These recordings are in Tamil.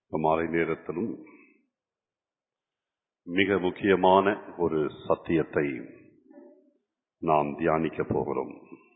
இந்த மாலை நேரத்திலும் மிக முக்கியமான ஒரு சத்தியத்தை நாம் தியானிக்க போகிறோம்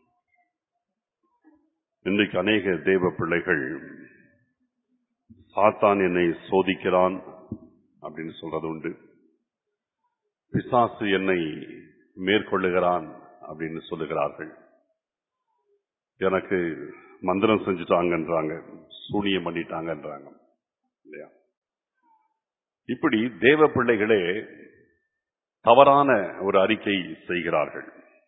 இன்றைக்கு அநேக தேவ பிள்ளைகள் சாத்தான் என்னை சோதிக்கிறான் அப்படின்னு சொல்றது உண்டு பிசாசு என்னை மேற்கொள்ளுகிறான் அப்படின்னு சொல்லுகிறார்கள் எனக்கு மந்திரம் செஞ்சுட்டாங்கன்றாங்க சூனியம் பண்ணிட்டாங்கன்றாங்க இல்லையா இப்படி தேவ பிள்ளைகளே தவறான ஒரு அறிக்கை செய்கிறார்கள்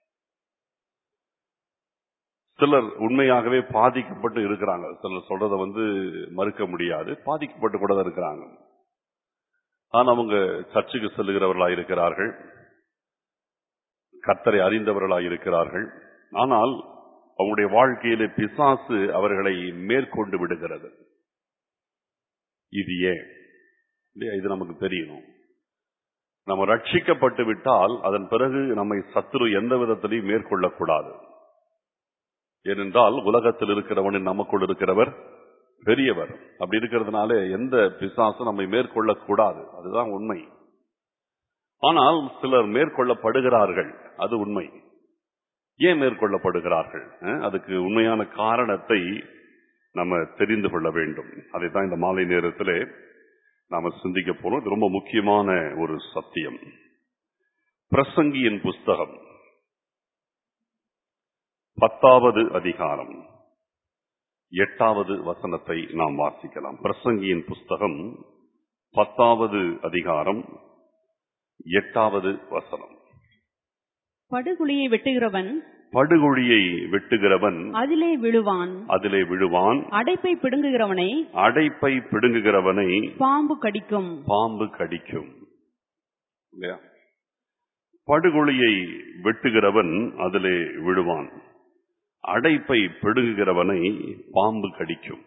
சிலர் உண்மையாகவே பாதிக்கப்பட்டு இருக்கிறாங்க சிலர் சொல்றத வந்து மறுக்க முடியாது பாதிக்கப்பட்டு கூட தான் இருக்கிறாங்க ஆனா அவங்க சர்ச்சுக்கு செல்லுகிறவர்களா இருக்கிறார்கள் கத்தரை அறிந்தவர்களா இருக்கிறார்கள் ஆனால் அவங்களுடைய வாழ்க்கையிலே பிசாசு அவர்களை மேற்கொண்டு விடுகிறது இது ஏன் இல்லையா இது நமக்கு தெரியணும் நம்ம ரட்சிக்கப்பட்டு விட்டால் அதன் பிறகு நம்மை சத்துரு எந்த விதத்திலையும் மேற்கொள்ளக்கூடாது ஏனென்றால் உலகத்தில் இருக்கிறவன் நமக்குள் இருக்கிறவர் பெரியவர் அப்படி இருக்கிறதுனால எந்த பிசாசும் நம்மை மேற்கொள்ளக்கூடாது அதுதான் உண்மை ஆனால் சிலர் மேற்கொள்ளப்படுகிறார்கள் அது உண்மை ஏன் மேற்கொள்ளப்படுகிறார்கள் அதுக்கு உண்மையான காரணத்தை நம்ம தெரிந்து கொள்ள வேண்டும் அதை தான் இந்த மாலை நேரத்தில் நாம சிந்திக்க போறோம் இது ரொம்ப முக்கியமான ஒரு சத்தியம் பிரசங்கியின் புஸ்தகம் பத்தாவது அதிகாரம் எட்டாவது வசனத்தை நாம் வாசிக்கலாம் பிரசங்கியின் புஸ்தகம் பத்தாவது அதிகாரம் எட்டாவது வசனம் படுகுழியை வெட்டுகிறவன் படுகுழியை வெட்டுகிறவன் அதிலே விழுவான் அதிலே விழுவான் அடைப்பை பிடுங்குகிறவனை அடைப்பை பிடுங்குகிறவனை பாம்பு கடிக்கும் பாம்பு கடிக்கும் இல்லையா படுகொழியை வெட்டுகிறவன் அதிலே விழுவான் அடைப்பை பிடுங்குகிறவனை பாம்பு கடிக்கும்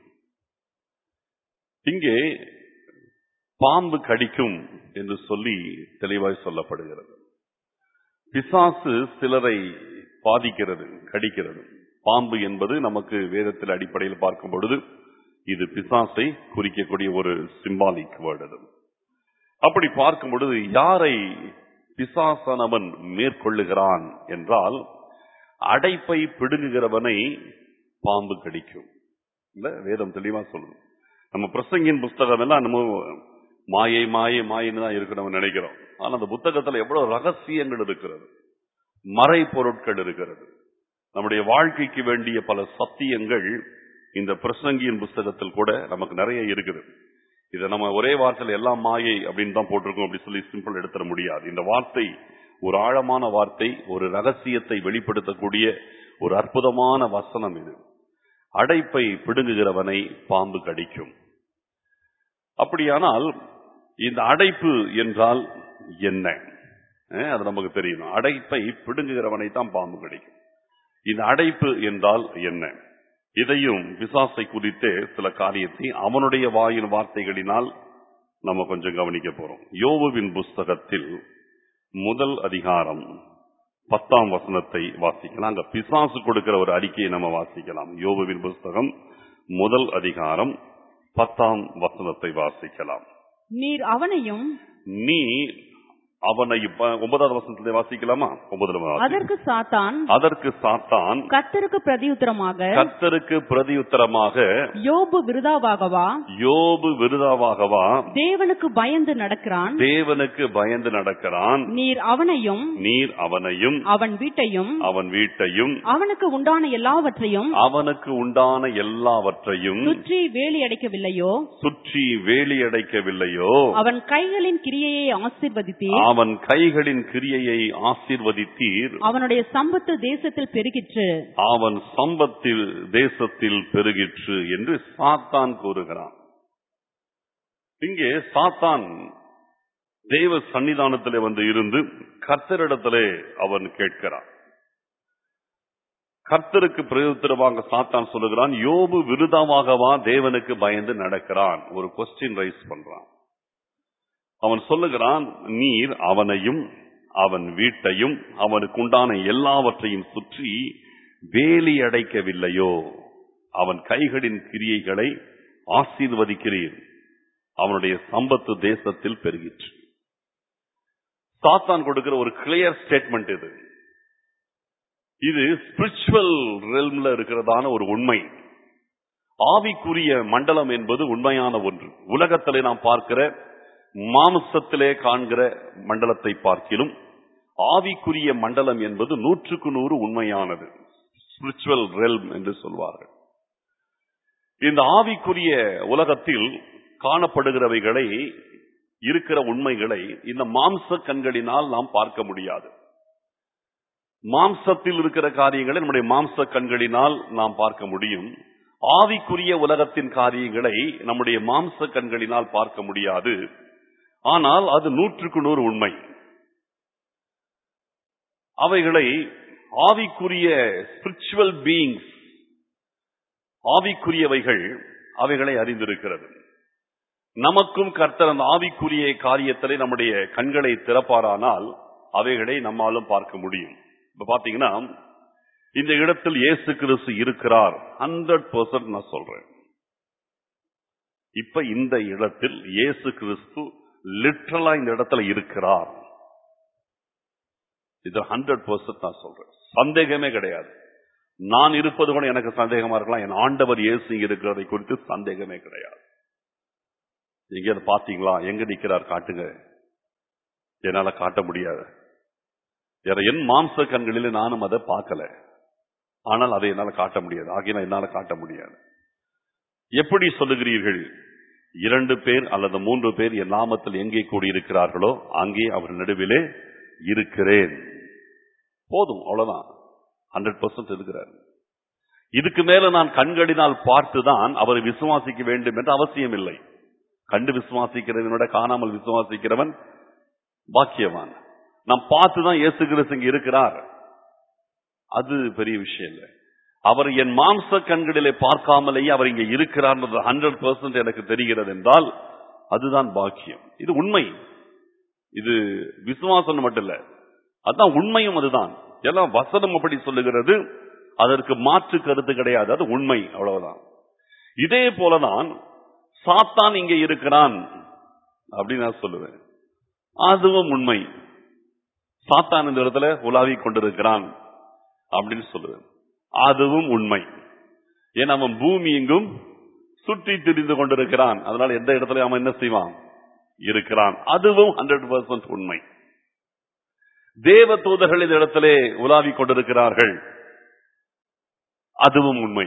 இங்கே பாம்பு கடிக்கும் என்று சொல்லி தெளிவாய் சொல்லப்படுகிறது பிசாசு சிலரை பாதிக்கிறது கடிக்கிறது பாம்பு என்பது நமக்கு வேதத்தில் அடிப்படையில் பார்க்கும் பொழுது இது பிசாசை குறிக்கக்கூடிய ஒரு சிம்பாலிக் வேர்டு அது அப்படி பார்க்கும் பொழுது யாரை பிசாசனவன் மேற்கொள்ளுகிறான் என்றால் அடைப்பை பிடுங்குகிறவனை பாம்பு கடிக்கும் இல்ல வேதம் தெளிவா சொல்லுது நம்ம பிரசங்கின் புஸ்தகம் எல்லாம் நம்ம மாயை மாயை மாயின்னு தான் இருக்கு நம்ம நினைக்கிறோம் ஆனா அந்த புத்தகத்துல எவ்வளவு ரகசியங்கள் இருக்கிறது மறை பொருட்கள் இருக்கிறது நம்முடைய வாழ்க்கைக்கு வேண்டிய பல சத்தியங்கள் இந்த பிரசங்கியின் புஸ்தகத்தில் கூட நமக்கு நிறைய இருக்குது இதை நம்ம ஒரே வார்த்தையில எல்லாம் மாயை அப்படின்னு தான் போட்டிருக்கோம் அப்படி சொல்லி சிம்பிள் எடுத்துட முடியாது இந்த வார்த்தை ஒரு ஆழமான வார்த்தை ஒரு ரகசியத்தை வெளிப்படுத்தக்கூடிய ஒரு அற்புதமான வசனம் இது அடைப்பை பிடுங்குகிறவனை பாம்பு கடிக்கும் அப்படியானால் இந்த அடைப்பு என்றால் என்ன அது நமக்கு தெரியும் அடைப்பை பிடுங்குகிறவனை தான் பாம்பு கடிக்கும் இந்த அடைப்பு என்றால் என்ன இதையும் விசாசை குறித்தே சில காரியத்தை அவனுடைய வாயின் வார்த்தைகளினால் நம்ம கொஞ்சம் கவனிக்க போறோம் யோவுவின் புஸ்தகத்தில் முதல் அதிகாரம் பத்தாம் வசனத்தை வாசிக்கலாம் அங்க பிசாசு கொடுக்கிற ஒரு அறிக்கையை நம்ம வாசிக்கலாம் யோவுவின் புஸ்தகம் முதல் அதிகாரம் பத்தாம் வசனத்தை வாசிக்கலாம் நீர் அவனையும் நீ அவனை ஒன்பதாவது வசனத்திலே வாசிக்கலாமா ஒன்பதுல அதற்கு சாத்தான் அதற்கு சாத்தான் கத்தருக்கு பிரதியுத்தரமாக கர்த்தருக்கு பிரதியுத்தரமாக யோபு விருதாவாகவா யோபு விருதாவாகவா தேவனுக்கு பயந்து நடக்கிறான் தேவனுக்கு பயந்து நடக்கிறான் நீர் அவனையும் நீர் அவனையும் அவன் வீட்டையும் அவன் வீட்டையும் அவனுக்கு உண்டான எல்லாவற்றையும் அவனுக்கு உண்டான எல்லாவற்றையும் சுற்றி வேலி அடைக்கவில்லையோ சுற்றி வேலியடைக்கவில்லையோ அவன் கைகளின் கிரியையை ஆசிர்வதித்தீர் அவன் கைகளின் கிரியையை ஆசீர்வதித்தீர் அவனுடைய சம்பத்து தேசத்தில் பெருகிற்று அவன் சம்பத்தில் தேசத்தில் பெருகிற்று என்று சாத்தான் கூறுகிறான் இங்கே சாத்தான் தேவ சன்னிதானத்திலே வந்து இருந்து கர்த்தரிடத்திலே அவன் கேட்கிறான் கர்த்தருக்கு பிரயோத்திரமாக சாத்தான் சொல்லுகிறான் யோபு விருதமாகவா தேவனுக்கு பயந்து நடக்கிறான் ஒரு கொஸ்டின் ரைஸ் பண்றான் அவன் சொல்லுகிறான் நீர் அவனையும் அவன் வீட்டையும் அவனுக்கு உண்டான எல்லாவற்றையும் சுற்றி வேலி அடைக்கவில்லையோ அவன் கைகளின் கிரியைகளை ஆசீர்வதிக்கிறீர் அவனுடைய சம்பத்து தேசத்தில் பெருகிற்று சாத்தான் கொடுக்கிற ஒரு கிளியர் ஸ்டேட்மெண்ட் இது இது ஸ்பிரிச்சுவல் ரெல்ம்ல இருக்கிறதான ஒரு உண்மை ஆவிக்குரிய மண்டலம் என்பது உண்மையான ஒன்று உலகத்திலே நாம் பார்க்கிற மாம்சத்திலே காண்கிற மண்டலத்தை பார்க்கிலும் ஆவிக்குரிய மண்டலம் என்பது நூற்றுக்கு நூறு உண்மையானது ஸ்பிரிச்சுவல் ரெல்ம் என்று சொல்வார்கள் இந்த ஆவிக்குரிய உலகத்தில் காணப்படுகிறவைகளை இருக்கிற உண்மைகளை இந்த மாம்ச கண்களினால் நாம் பார்க்க முடியாது மாம்சத்தில் இருக்கிற காரியங்களை நம்முடைய மாம்ச கண்களினால் நாம் பார்க்க முடியும் ஆவிக்குரிய உலகத்தின் காரியங்களை நம்முடைய மாம்ச கண்களினால் பார்க்க முடியாது ஆனால் அது நூற்றுக்கு நூறு உண்மை அவைகளை ஆவிக்குரிய ஸ்பிரிச்சுவல் பீயிங்ஸ் ஆவிக்குரியவைகள் அவைகளை அறிந்திருக்கிறது நமக்கும் கர்த்தர் அந்த ஆவிக்குரிய காரியத்திலே நம்முடைய கண்களை திறப்பாரானால் அவைகளை நம்மாலும் பார்க்க முடியும் இப்ப பாத்தீங்கன்னா இந்த இடத்தில் இயேசு கிறிஸ்து இருக்கிறார் ஹண்ட்ரட் பர்சன்ட் நான் சொல்றேன் இப்ப இந்த இடத்தில் இயேசு கிறிஸ்து லிட்ரலா இந்த இடத்துல இருக்கிறார் இது ஹண்ட்ரட் பர்சன்ட் நான் சொல்றேன் சந்தேகமே கிடையாது நான் இருப்பது கூட எனக்கு சந்தேகமா இருக்கலாம் என் ஆண்டவர் இயேசு இங்க இருக்கிறதை குறித்து சந்தேகமே கிடையாது நீங்க அதை பாத்தீங்களா எங்க நிக்கிறார் காட்டுங்க என்னால காட்ட முடியாது வேற என் மாம்ச கண்களில் நானும் அதை பார்க்கல ஆனால் அதை என்னால காட்ட முடியாது ஆகிய என்னால காட்ட முடியாது எப்படி சொல்லுகிறீர்கள் இரண்டு பேர் அல்லது மூன்று பேர் என் நாமத்தில் எங்கே கூடியிருக்கிறார்களோ அங்கே அவர் நடுவிலே இருக்கிறேன் போதும் அவ்வளவுதான் ஹண்ட்ரட் பர்சன்ட் இருக்கிறார் இதுக்கு மேல நான் கண்களினால் பார்த்துதான் அவரை விசுவாசிக்க வேண்டும் என்று அவசியம் இல்லை கண்டு விசுவாசிக்கிறவனை விட காணாமல் விசுவாசிக்கிறவன் பாக்கியவான் நாம் பார்த்துதான் இயேசு கிறிஸ்து இங்க இருக்கிறார் அது பெரிய விஷயம் இல்லை அவர் என் மாம்ச கண்களிலே பார்க்காமலேயே அவர் இங்க இருக்கிறார் ஹண்ட்ரட் பர்சன்ட் எனக்கு தெரிகிறது என்றால் அதுதான் பாக்கியம் இது உண்மை இது விசுவாசம் மட்டும் இல்ல அதுதான் உண்மையும் அதுதான் எல்லாம் வசனம் அப்படி சொல்லுகிறது அதற்கு மாற்று கருத்து கிடையாது அது உண்மை அவ்வளவுதான் இதே போலதான் சாத்தான் இங்கே இருக்கிறான் அப்படின்னு நான் சொல்லுவேன் அதுவும் உண்மை சாத்தான் இந்த இடத்துல உலாவி கொண்டிருக்கிறான் அப்படின்னு சொல்லுவேன் அதுவும் உண்மை ஏன் அவன் பூமி எங்கும் சுற்றி திரிந்து கொண்டிருக்கிறான் அதனால எந்த இடத்துல அவன் என்ன செய்வான் இருக்கிறான் அதுவும் ஹண்ட்ரட் பர்சன்ட் உண்மை தேவ தூதர்கள் இந்த இடத்திலே உலாவி கொண்டிருக்கிறார்கள் அதுவும் உண்மை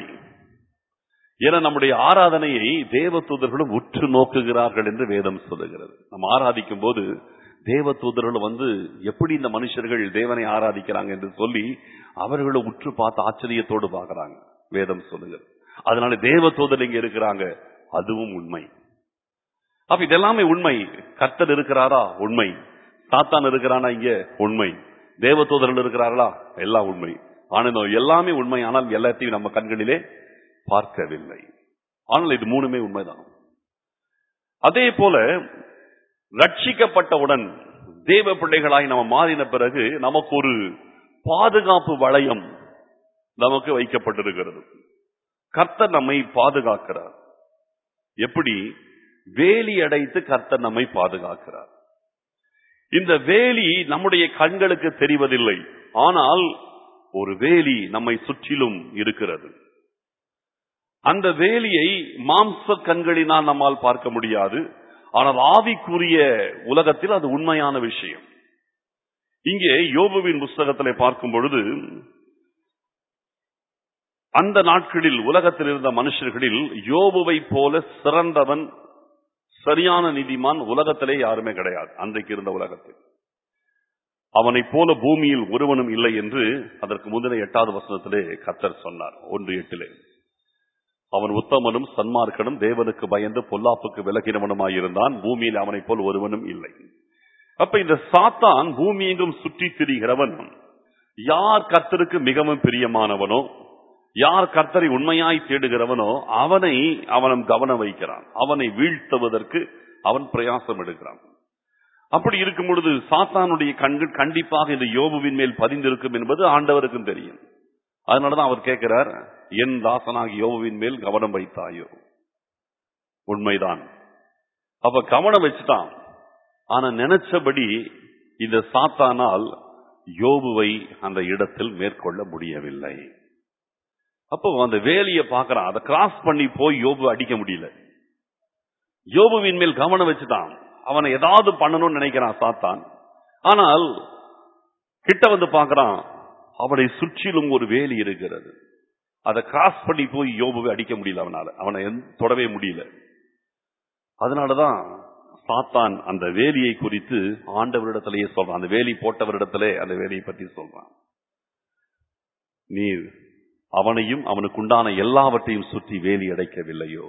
என நம்முடைய ஆராதனையை தேவ தூதர்களும் உற்று நோக்குகிறார்கள் என்று வேதம் சொல்லுகிறது நம்ம ஆராதிக்கும் போது தேவ தூதர்கள் வந்து எப்படி இந்த மனுஷர்கள் தேவனை ஆராதிக்கிறாங்க என்று சொல்லி அவர்களை உற்று பார்த்து ஆச்சரியத்தோடு பார்க்கறாங்க வேதம் சொல்லுகிறது அதனால தேவ தூதர் இங்க இருக்கிறாங்க அதுவும் உண்மை அப்ப இதெல்லாமே உண்மை கர்த்தர் இருக்கிறாரா உண்மை சாத்தான் இருக்கிறானா இங்க உண்மை தேவ தூதர்கள் இருக்கிறார்களா எல்லாம் உண்மை ஆனால் எல்லாமே உண்மை ஆனால் எல்லாத்தையும் நம்ம கண்களிலே பார்க்கவில்லை ஆனால் இது மூணுமே உண்மைதான் அதே போல ரட்சிக்கப்பட்டவுடன் தேவ பிள்ளைகளாய் நம்ம மாறின பிறகு நமக்கு ஒரு பாதுகாப்பு வளையம் நமக்கு வைக்கப்பட்டிருக்கிறது கர்த்தர் நம்மை பாதுகாக்கிறார் எப்படி வேலி அடைத்து கர்த்தர் நம்மை பாதுகாக்கிறார் இந்த வேலி நம்முடைய கண்களுக்கு தெரிவதில்லை ஆனால் ஒரு வேலி நம்மை சுற்றிலும் இருக்கிறது அந்த வேலியை மாம்ச கண்களினால் நம்மால் பார்க்க முடியாது ஆனால் ஆவிக்குரிய உலகத்தில் அது உண்மையான விஷயம் இங்கே யோபுவின் புஸ்தகத்திலே பார்க்கும் பொழுது அந்த நாட்களில் உலகத்தில் இருந்த மனுஷர்களில் யோபுவை போல சிறந்தவன் சரியான நீதிமான் உலகத்திலே யாருமே கிடையாது அன்றைக்கு இருந்த உலகத்தில் அவனைப் போல பூமியில் ஒருவனும் இல்லை என்று அதற்கு முந்தின எட்டாவது வசனத்திலே கத்தர் சொன்னார் ஒன்று எட்டிலே அவன் உத்தமனும் சன்மார்க்கனும் தேவனுக்கு பயந்து பொல்லாப்புக்கு விலகினவனுமாயிருந்தான் பூமியில் அவனைப் போல் ஒருவனும் இல்லை அப்ப இந்த சாத்தான் பூமி எங்கும் சுற்றி திரிகிறவன் யார் கர்த்தருக்கு மிகவும் பிரியமானவனோ யார் கர்த்தரை உண்மையாய் தேடுகிறவனோ அவனை அவனும் கவனம் வைக்கிறான் அவனை வீழ்த்துவதற்கு அவன் பிரயாசம் எடுக்கிறான் அப்படி இருக்கும் பொழுது சாத்தானுடைய கண்கள் கண்டிப்பாக இந்த யோபுவின் மேல் பதிந்திருக்கும் என்பது ஆண்டவருக்கும் தெரியும் அதனாலதான் அவர் கேட்கிறார் என் தாசனாகி யோபுவின் மேல் கவனம் வைத்தாயோ உண்மைதான் அப்ப கவனம் வச்சுட்டான் ஆனா நினைச்சபடி இந்த சாத்தானால் யோபுவை அந்த இடத்தில் மேற்கொள்ள முடியவில்லை அப்போ அந்த வேலியை பார்க்கறான் அதை கிராஸ் பண்ணி போய் யோபு அடிக்க முடியல யோபுவின் மேல் கவனம் வச்சுட்டான் அவனை ஏதாவது பண்ணணும்னு நினைக்கிறான் சாத்தான் ஆனால் கிட்ட வந்து பார்க்கறான் அவனை சுற்றிலும் ஒரு வேலி இருக்கிறது அதை கிராஸ் பண்ணி போய் யோபுவை அடிக்க முடியல அவனால அவனை எந்த- தொடவே முடியல அதனாலதான் சாத்தான் அந்த வேலியை குறித்து ஆண்டவரிடத்திலேயே சொல்றான் அந்த வேலி போட்டவரிடத்திலே அந்த வேலியை பற்றி சொல்றான் நீர் அவனையும் அவனுக்கு உண்டான எல்லாவற்றையும் சுற்றி வேலி அடைக்கவில்லையோ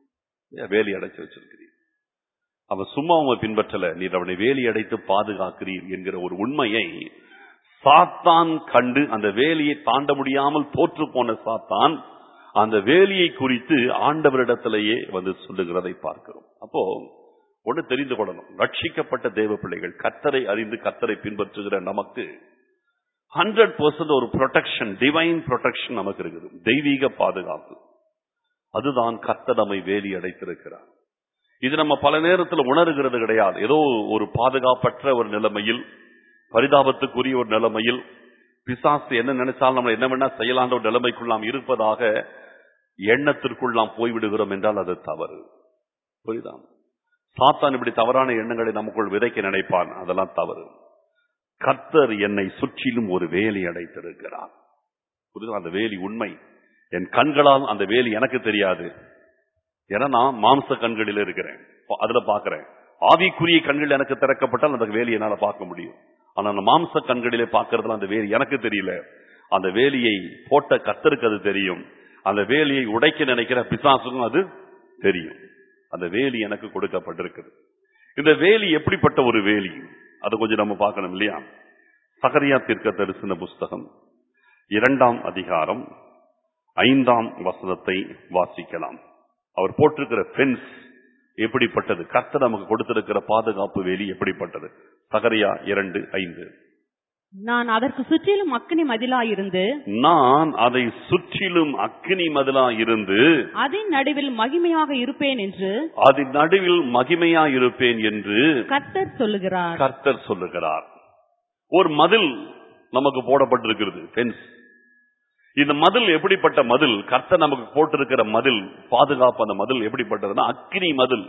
ஏன் வேலி அடைச்சு வச்சிருக்கிறீர் அவன் சும்மா உங்க பின்பற்றல நீர் அவனை வேலி அடைத்து பாதுகாக்கிறீர் என்கிற ஒரு உண்மையை சாத்தான் கண்டு அந்த வேலியை தாண்ட முடியாமல் தோற்று போன சாத்தான் அந்த வேலியை குறித்து ஆண்டவரிடத்திலேயே வந்து சொல்லுகிறதை பார்க்கிறோம் அப்போ ஒண்ணு தெரிந்து கொள்ளணும் ரட்சிக்கப்பட்ட தேவ பிள்ளைகள் கத்தரை அறிந்து கத்தரை பின்பற்றுகிற நமக்கு ஹண்ட்ரட் பர்சன்ட் ஒரு ப்ரொடெக்ஷன் டிவைன் ப்ரொடெக்ஷன் நமக்கு இருக்குது தெய்வீக பாதுகாப்பு அதுதான் கர்த்தர் நம்மை வேலி அடைத்திருக்கிறார் இது நம்ம பல நேரத்தில் உணர்கிறது கிடையாது ஏதோ ஒரு பாதுகாப்பற்ற ஒரு நிலைமையில் பரிதாபத்துக்குரிய ஒரு நிலைமையில் பிசாசு என்ன நினைச்சாலும் நம்ம என்ன வேணா செய்யலான்ற ஒரு நிலைமைக்குள் நாம் இருப்பதாக எண்ணத்திற்குள் நாம் போய்விடுகிறோம் என்றால் அது தவறு புரியுதா சாத்தான் இப்படி தவறான எண்ணங்களை நமக்குள் விதைக்க நினைப்பான் அதெல்லாம் தவறு கர்த்தர் என்னை சுற்றிலும் ஒரு வேலி அடைத்திருக்கிறார் புரியுதா அந்த வேலி உண்மை என் கண்களால் அந்த வேலி எனக்கு தெரியாது ஏன்னா நான் மாம்ச கண்களில் இருக்கிறேன் பா- அதுல பாக்குறேன் ஆவிக்குரிய கண்கள் எனக்கு திறக்கப்பட்டால் அந்த வேலி என்னால பார்க்க முடியும் ஆனா அந்த மாம்ச கண்களிலே பார்க்கறதுல அந்த வேலி எனக்கு தெரியல அந்த வேலியை போட்ட கத்தருக்கு அது தெரியும் அந்த வேலியை உடைக்க நினைக்கிற பிசாசுக்கும் அது தெரியும் அந்த வேலி எனக்கு கொடுக்கப்பட்டிருக்குது இந்த வேலி எப்படிப்பட்ட ஒரு வேலி அதை கொஞ்சம் நம்ம பார்க்கணும் இல்லையா சகரியா தீர்க்க தரிசன புஸ்தகம் இரண்டாம் அதிகாரம் ஐந்தாம் வசனத்தை வாசிக்கலாம் அவர் போட்டிருக்கிற ஃபென்ஸ் எப்படிப்பட்டது கர்த்தர் நமக்கு கொடுத்திருக்கிற பாதுகாப்பு வேலி எப்படிப்பட்டது சகரியா இரண்டு ஐந்து நான் அதற்கு சுற்றிலும் அக்கினி மதிலாயிருந்து நான் அதை சுற்றிலும் அக்கினி மதிலா இருந்து அதன் நடுவில் மகிமையாக இருப்பேன் என்று அதன் நடுவில் மகிமையா இருப்பேன் என்று கர்த்தர் சொல்லுகிறார் கர்த்தர் சொல்லுகிறார் ஒரு மதில் நமக்கு போடப்பட்டிருக்கிறது ஃபென்ஸ் இந்த மதில் எப்படிப்பட்ட மதில் கர்த்தர் நமக்கு போட்டிருக்கிற மதில் பாதுகாப்பு அந்த மதில் எப்படிப்பட்டதுன்னா அக்கினி மதில்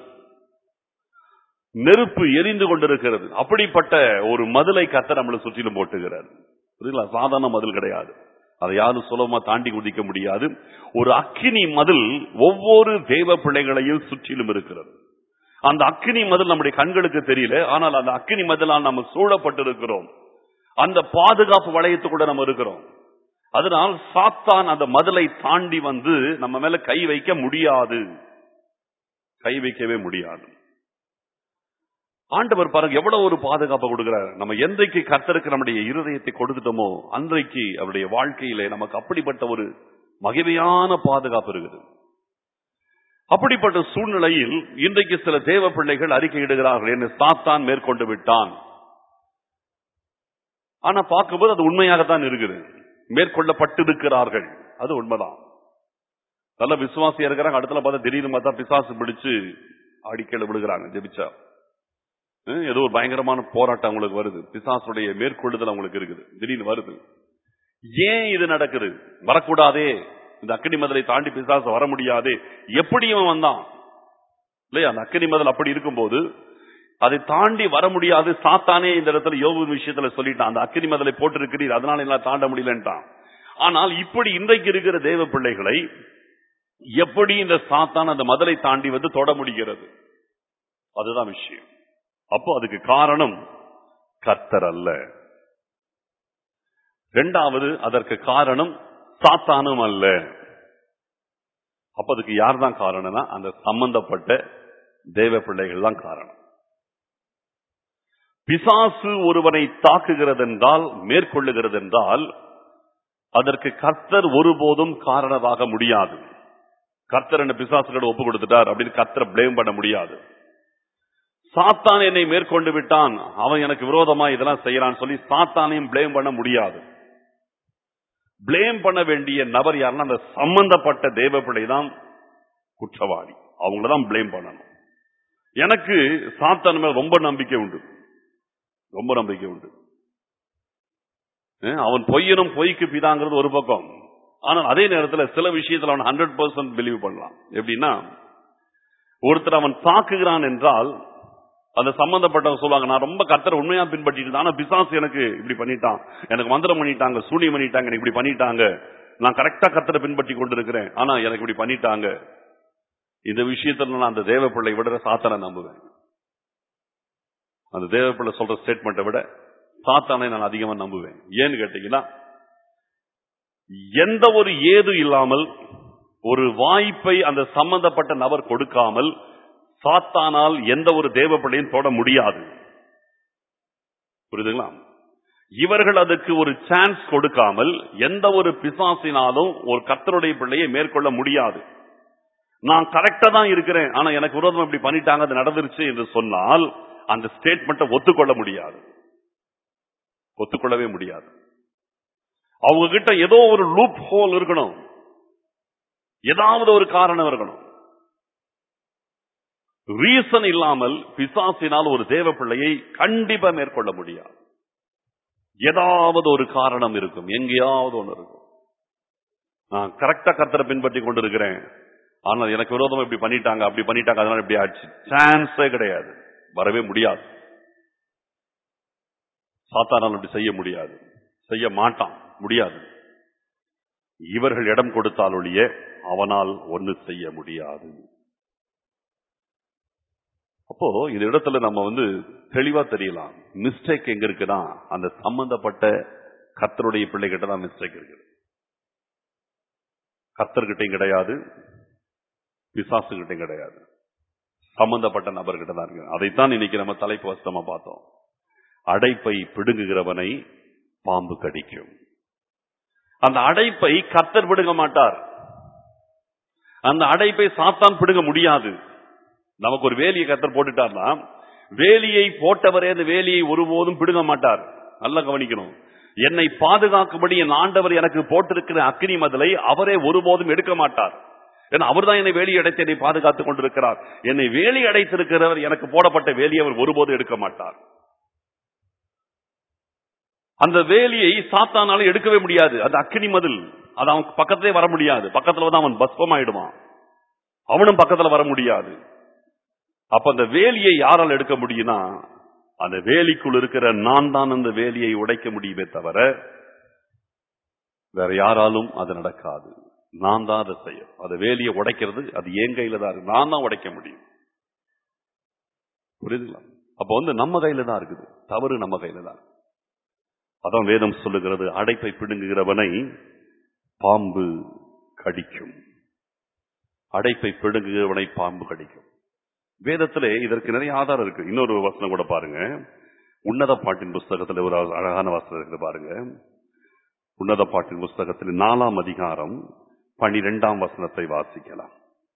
நெருப்பு எரிந்து கொண்டிருக்கிறது அப்படிப்பட்ட ஒரு மதிலை கர்த்தர் நம்மளை சுற்றிலும் போட்டுகிறார் புரியுங்களா சாதாரண மதில் கிடையாது அதை யாரும் சுலபமா தாண்டி குதிக்க முடியாது ஒரு அக்கினி மதில் ஒவ்வொரு தேவ பிள்ளைகளையும் சுற்றிலும் இருக்கிறது அந்த அக்கினி மதில் நம்முடைய கண்களுக்கு தெரியல ஆனால் அந்த அக்கினி மதிலால் நம்ம சூழப்பட்டிருக்கிறோம் அந்த பாதுகாப்பு வளையத்துக்குள்ள நம்ம இருக்கிறோம் அதனால் சாத்தான் அந்த மதிலை தாண்டி வந்து நம்ம மேல கை வைக்க முடியாது கை வைக்கவே முடியாது ஆண்டவர் பாருங்க எவ்வளவு ஒரு பாதுகாப்பை கொடுக்கிறார் நம்ம என்றைக்கு கர்த்தருக்கு நம்முடைய இருதயத்தை கொடுத்துட்டோமோ அன்றைக்கு அவருடைய வாழ்க்கையிலே நமக்கு அப்படிப்பட்ட ஒரு மகிமையான பாதுகாப்பு இருக்குது அப்படிப்பட்ட சூழ்நிலையில் இன்றைக்கு சில தேவ பிள்ளைகள் அறிக்கையிடுகிறார்கள் என்ன சாத்தான் மேற்கொண்டு விட்டான் ஆனா பார்க்கும்போது அது உண்மையாகத்தான் இருக்குது மேற்கொள்ளப்பட்டிருக்கிறார்கள் அது உண்மைதான் நல்ல விசுவாசியா இருக்கிறாங்க அடுத்துல பார்த்தா திடீர்னு பார்த்தா பிசாசு பிடிச்சு அடிக்கல விழுகிறாங்க ஜெபிச்சா ஹம், ஏதோ ஒரு பயங்கரமான போராட்டம் அவங்களுக்கு வருது பிசாசுடைய மேற்கொள்ளுதல் அவங்களுக்கு இருக்குது திடீர்னு வருது ஏன் இது நடக்குது வரக்கூடாதே இந்த அக்கனி மதலை தாண்டி பிசாசு வர முடியாது எப்படி இவன் வந்தான் இல்லையா அந்த அக்கனி மதல் அப்படி இருக்கும்போது அதை தாண்டி வர முடியாது சாத்தானே இந்த இடத்துல யோபு விஷயத்துல சொல்லிட்டான் அந்த அக்கினி மதலை போட்டிருக்கிறீர் அதனால எல்லாம் தாண்ட முடியலன்ட்டான் ஆனால் இப்படி இன்றைக்கு இருக்கிற தேவ பிள்ளைகளை எப்படி இந்த சாத்தான் அந்த மதலை தாண்டி வந்து தொட முடிகிறது அதுதான் விஷயம் அப்போ அதுக்கு காரணம் கர்த்தர் அல்ல இரண்டாவது அதற்கு காரணம் சாத்தானும் அல்ல அப்ப அதுக்கு யார் தான் காரணம்னா அந்த சம்பந்தப்பட்ட தேவ பிள்ளைகள் தான் காரணம் பிசாசு ஒருவனை தாக்குகிறது என்றால் மேற்கொள்ளுகிறது என்றால் அதற்கு கர்த்தர் ஒருபோதும் காரணமாக முடியாது கர்த்தர் என்ன பிசாசுகளை ஒப்பு கொடுத்துட்டார் அப்படின்னு கர்த்தரை பிளேம் பண்ண முடியாது சாத்தான் என்னை மேற்கொண்டு விட்டான் அவன் எனக்கு விரோதமா இதெல்லாம் செய்யறான்னு சொல்லி சாத்தானையும் பிளேம் பண்ண முடியாது பிளேம் பண்ண வேண்டிய நபர் யாருன்னா அந்த சம்பந்தப்பட்ட தேவ பிள்ளை தான் குற்றவாளி அவங்கள தான் பிளேம் பண்ணணும் எனக்கு சாத்தான் மேல ரொம்ப நம்பிக்கை உண்டு ரொம்ப நம்பிக்கை உண்டு அஹ் அவன் பொய்யனும் பொய்க்கு பிதாங்கிறது ஒரு பக்கம் ஆனால் அதே நேரத்தில் சில விஷயத்துல அவன் ஹண்ட்ரட் பர்சன்ட் பிலீவ் பண்ணலாம் எப்படின்னா ஒருத்தர் அவன் தாக்குகிறான் என்றால் அந்த சம்பந்தப்பட்டவங்க சொல்லுவாங்க நான் ரொம்ப கத்தரை உண்மையா பின்பற்றிட்டு இருந்தேன். ஆனா பிசாசு எனக்கு இப்படி பண்ணிட்டான் எனக்கு மந்திரம் பண்ணிட்டாங்க சூனியம் பண்ணிட்டாங்க எனக்கு இப்படி பண்ணிட்டாங்க நான் கரெக்டா கத்தரை பின்பற்றி கொண்டிருக்கிறேன் ஆனா எனக்கு இப்படி பண்ணிட்டாங்க இந்த விஷயத்துல நான் அந்த தேவ பிள்ளை விட சாத்தானை நம்புவேன் அந்த தேவ பிள்ளை சொல்ற ஸ்டேட்மெண்ட்டை விட சாத்தானை நான் அதிகமா நம்புவேன் ஏன்னு கேட்டீங்கன்னா எந்த ஒரு ஏது இல்லாமல் ஒரு வாய்ப்பை அந்த சம்பந்தப்பட்ட நபர் கொடுக்காமல் சாத்தானால் எந்த ஒரு தேவ பிள்ளையும் தொட முடியாது புரியுதுங்களா இவர்கள் அதுக்கு ஒரு சான்ஸ் கொடுக்காமல் எந்த ஒரு பிசாசினாலும் ஒரு கத்தருடைய பிள்ளையை மேற்கொள்ள முடியாது நான் கரெக்டா தான் இருக்கிறேன் ஆனா எனக்கு விரோதம் இப்படி பண்ணிட்டாங்க அது நடந்துருச்சு என்று சொன்னால் அந்த ஸ்டேட்மெண்ட்டை ஒத்துக்கொள்ள முடியாது ஒத்துக்கொள்ளவே முடியாது அவங்க கிட்ட ஏதோ ஒரு லூப் ஹோல் இருக்கணும் ஏதாவது ஒரு காரணம் இருக்கணும் ரீசன் இல்லாமல் பிசாசினால் ஒரு தேவ பிள்ளையை கண்டிப்பா மேற்கொள்ள முடியாது ஏதாவது ஒரு காரணம் இருக்கும் எங்கேயாவது ஒன்று இருக்கும் நான் கரெக்டா கத்தரை பின்பற்றி கொண்டிருக்கிறேன் ஆனால் எனக்கு விரோதம் இப்படி பண்ணிட்டாங்க அப்படி பண்ணிட்டாங்க அதனால இப்படி ஆச்சு சான்ஸே கிடையாது வரவே முடியாது சாத்தானால் அப்படி செய்ய முடியாது செய்ய மாட்டான் முடியாது இவர்கள் இடம் கொடுத்தால் ஒழிய அவனால் ஒண்ணு செய்ய முடியாது அப்போ இந்த இடத்துல நம்ம வந்து தெளிவா தெரியலாம் மிஸ்டேக் எங்க இருக்குன்னா அந்த சம்பந்தப்பட்ட கத்தருடைய பிள்ளைகிட்ட தான் மிஸ்டேக் இருக்கு கத்தர்கிட்டையும் கிடையாது பிசாசுகிட்டையும் கிடையாது சம்பந்தப்பட்ட நபர்கிட்ட தான் இருக்கு அதைத்தான் இன்னைக்கு நம்ம தலைப்பு வசமா பார்த்தோம் அடைப்பை பிடுங்குகிறவனை பாம்பு கடிக்கும் அந்த அடைப்பை கத்தர் பிடுங்க மாட்டார் அந்த அடைப்பை சாத்தான் பிடுங்க முடியாது நமக்கு ஒரு வேலியை கத்தர் போட்டுட்டார்னா வேலியை போட்டவரே அந்த வேலியை ஒருபோதும் பிடுங்க மாட்டார் நல்லா கவனிக்கணும் என்னை பாதுகாக்கும்படி என் ஆண்டவர் எனக்கு போட்டிருக்கிற அக்னி மதலை அவரே ஒருபோதும் எடுக்க மாட்டார் ஏன்னா அவர் தான் என்னை வேலி அடைத்து என்னை பாதுகாத்துக் கொண்டிருக்கிறார் என்னை வேலி அடைத்திருக்கிறவர் எனக்கு போடப்பட்ட வேலியை அவர் ஒருபோதும் எடுக்க மாட்டார் அந்த வேலியை சாத்தானால எடுக்கவே முடியாது அது அக்னி மதில் அது அவன் பக்கத்திலே வர முடியாது பக்கத்துல வந்து அவன் பஸ்பம் ஆயிடுவான் அவனும் பக்கத்துல வர முடியாது அப்ப அந்த வேலியை யாரால் எடுக்க முடியும்னா அந்த வேலிக்குள் இருக்கிற நான் தான் அந்த வேலியை உடைக்க முடியுமே தவிர வேற யாராலும் அது நடக்காது நான் தான் அதை செய்யும் அந்த வேலியை உடைக்கிறது அது என் கையில தான் இருக்கு நான் தான் உடைக்க முடியும் புரியுதுங்களா அப்ப வந்து நம்ம கையில தான் இருக்குது தவறு நம்ம கையில தான் இருக்கு. அதான் வேதம் சொல்லுகிறது அடைப்பை பிடுங்குகிறவனை பாம்பு கடிக்கும் அடைப்பை பிடுங்குகிறவனை பாம்பு கடிக்கும் வேதத்திலே இதற்கு நிறைய ஆதாரம் இருக்கு இன்னொரு வசனம் கூட பாருங்க உன்னத பாட்டின் புஸ்தகத்துல ஒரு அழகான வசனம் இருக்குது பாருங்க உன்னத பாட்டின் புஸ்தகத்தில் நாலாம் அதிகாரம் பனிரெண்டாம் வசனத்தை வாசிக்கலாம்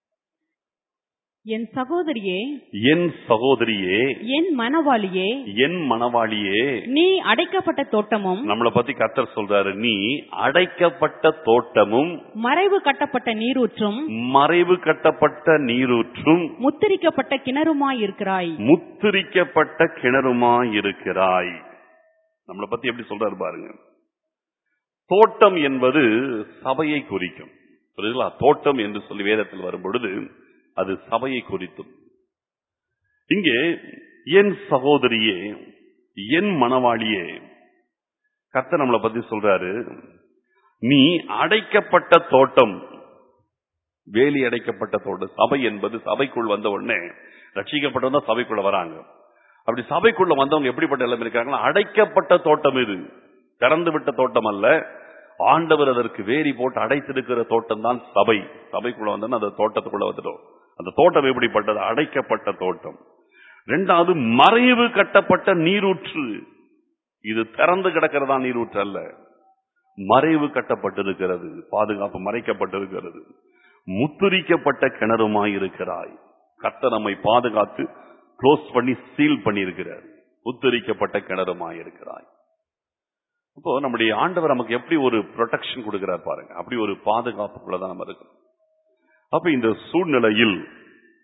என் சகோதரியே என் சகோதரியே என் மனவாளியே என் மணவாளியே நீ அடைக்கப்பட்ட தோட்டமும் நம்மளை பத்தி கத்தர் சொல்றாரு நீ அடைக்கப்பட்ட தோட்டமும் மறைவு கட்டப்பட்ட நீரூற்றும் மறைவு கட்டப்பட்ட நீரூற்றும் முத்திரிக்கப்பட்ட கிணறுமாயிருக்கிறாய் முத்திரிக்கப்பட்ட கிணறுமாய் இருக்கிறாய் நம்மளை பத்தி எப்படி சொல்றாரு பாருங்க தோட்டம் என்பது சபையை குறிக்கும் புரியுதுங்களா தோட்டம் என்று சொல்லி வேதத்தில் வரும் பொழுது அது சபையை குறித்தும் இங்கே என் சகோதரியே என் மணவாளியே கர்த்தர் நம்மளை பத்தி சொல்றாரு நீ அடைக்கப்பட்ட தோட்டம் வேலி அடைக்கப்பட்ட தோட்டம் சபை என்பது சபைக்குள் வந்த உடனே ரட்சிக்கப்பட்டவங்க சபைக்குள்ள வராங்க அப்படி சபைக்குள்ள வந்தவங்க எப்படிப்பட்ட நிலைமை இருக்காங்களா அடைக்கப்பட்ட தோட்டம் இது திறந்து விட்ட தோட்டம் அல்ல ஆண்டவர் அதற்கு வேரி போட்டு அடைத்திருக்கிற தோட்டம் தான் சபை சபைக்குள்ள வந்தோன்னா அந்த தோட்டத்துக்குள்ள வந்துட்டோம் அந்த தோட்டம் எப்படிப்பட்டது அடைக்கப்பட்ட தோட்டம் ரெண்டாவது மறைவு கட்டப்பட்ட நீரூற்று இது திறந்து கிடக்கிறதா நீரூற்று அல்ல மறைவு கட்டப்பட்டிருக்கிறது பாதுகாப்பு மறைக்கப்பட்டிருக்கிறது முத்துரிக்கப்பட்ட கிணறுமாய் இருக்கிறாய் கர்த்தர் நம்மை பாதுகாத்து க்ளோஸ் பண்ணி சீல் பண்ணி இருக்கிறார் முத்துரிக்கப்பட்ட கிணறுமாய் இருக்கிறாய் அப்போ நம்முடைய ஆண்டவர் நமக்கு எப்படி ஒரு ப்ரொடெக்ஷன் கொடுக்கிறார் பாருங்க அப்படி ஒரு பாதுகாப்புக்குள்ளதான் நம்ம இருக்கோம் அப்ப இந்த சூழ்நிலையில்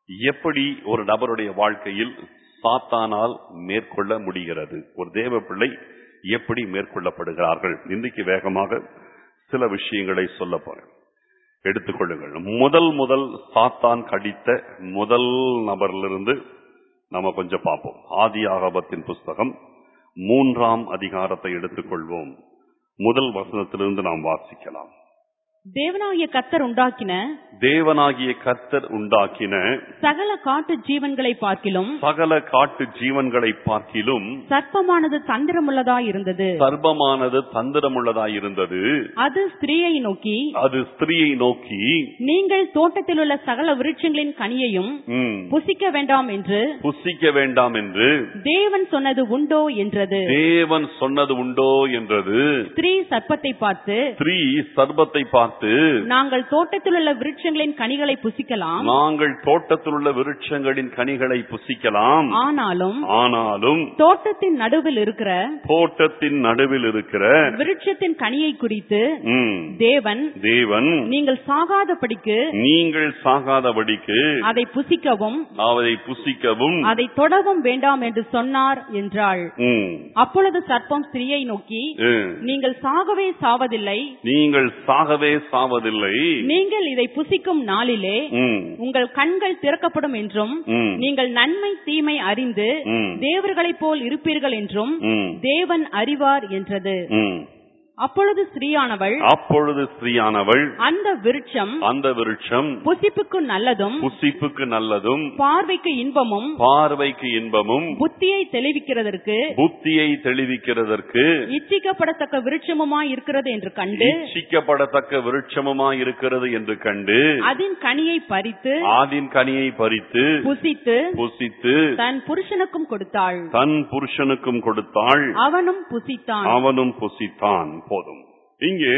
எப்படி ஒரு நபருடைய வாழ்க்கையில் சாத்தானால் மேற்கொள்ள முடிகிறது ஒரு தேவ பிள்ளை எப்படி மேற்கொள்ளப்படுகிறார்கள் இன்றைக்கு வேகமாக சில விஷயங்களை சொல்ல போறேன் எடுத்துக்கொள்ளுங்கள் முதல் முதல் சாத்தான் கடித்த முதல் நபரிலிருந்து நாம கொஞ்சம் பார்ப்போம் ஆதி ஆகபத்தின் புஸ்தகம் மூன்றாம் அதிகாரத்தை எடுத்துக்கொள்வோம் முதல் வசனத்திலிருந்து நாம் வாசிக்கலாம் தேவனாகிய கத்தர் உண்டாக்கின தேவனாகிய கர்த்தர் உண்டாக்கின சகல காட்டு ஜீவன்களை பார்க்கிலும் சகல காட்டு ஜீவன்களை பார்க்கிலும் சர்ப்பமானது தந்திரமுள்ளதாயிருந்தது சர்ப்பமானது தந்திரமுள்ளதாயிருந்தது அது ஸ்திரீயை நோக்கி அது ஸ்திரீயை நோக்கி நீங்கள் தோட்டத்தில் உள்ள சகல விருட்சங்களின் கனியையும் ம், புசிக்க வேண்டாம் என்று புசிக்க வேண்டாம் என்று தேவன் சொன்னது உண்டோ என்றது தேவன் சொன்னது உண்டோ என்றது ஸ்திரீ சர்ப்பத்தை பார்த்து ஸ்திரீ சர்பத்தை பார்த்து நாங்கள் தோட்டத்தில் உள்ள விருட்சங்களின் கனிகளை புசிக்கலாம் நாங்கள் தோட்டத்தில் உள்ள விருட்சங்களின் கனிகளை புசிக்கலாம் ஆனாலும் ஆனாலும் தோட்டத்தின் நடுவில் இருக்கிற தோட்டத்தின் நடுவில் இருக்கிற விருட்சத்தின் கனியை குறித்து ம், தேவன் தேவன் நீங்கள் சாகாதபடிக்கு நீங்கள் சாகாதபடிக்கு அதை புசிக்கவும் அதை புசிக்கவும் அதை தொடவும் வேண்டாம் என்று சொன்னார் என்றாள் ம், அப்பொழுது சர்ப்பம் ஸ்திரீயை நோக்கி ம், நீங்கள் சாகவே சாவதில்லை நீங்கள் சாகவே சாவதில்லை நீங்கள் இதை புசிக்கும் நாளிலே ம், உங்கள் கண்கள் திறக்கப்படும் என்றும் ம், நீங்கள் நன்மை தீமை அறிந்து ம், தேவர்களைப் போல் இருப்பீர்கள் என்றும் ம், தேவன் அறிவார் என்றது ம். அப்பொழுது ஸ்திரீயானவள் அப்பொழுது ஸ்திரீயானவள் அந்த விருட்சம் அந்த விருட்சம் புசிப்புக்கு நல்லதும் புசிப்புக்கு நல்லதும் பார்வைக்கு இன்பமும் பார்வைக்கு இன்பமும் புத்தியை தெளிவிக்கிறதற்கு புத்தியை தெளிவிக்கிறதற்கு இச்சிக்கப்படத்தக்க விருட்சமுமாய் இருக்கிறது என்று கண்டு இச்சிக்கப்படத்தக்க விருட்சமுமாய் இருக்கிறது என்று கண்டு அதன் கனியை பறித்து ஆதின் கனியை பறித்து புசித்து புசித்து தன் புருஷனுக்கும் கொடுத்தாள் தன் புருஷனுக்கும் கொடுத்தாள் அவனும் புசித்தான் அவனும் புசித்தான் போதும் இங்கே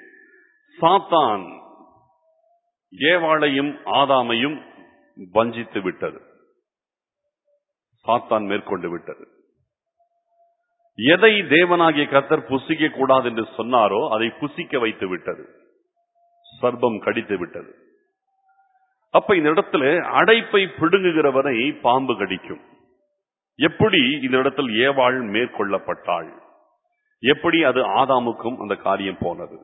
சாத்தான் ஏவாளையும் ஆதாமையும் வஞ்சித்து விட்டது சாத்தான் மேற்கொண்டு விட்டது எதை தேவனாகிய கர்த்தர் புசிக்க கூடாது என்று சொன்னாரோ அதை புசிக்க வைத்து விட்டது சர்ப்பம் கடித்து விட்டது அப்ப இந்த இடத்துல அடைப்பை பிடுங்குகிறவரை பாம்பு கடிக்கும் எப்படி இந்த இடத்தில் ஏவாள் மேற்கொள்ளப்பட்டாள் எப்படி அது ஆதாமுக்கும் அந்த காரியம் போனது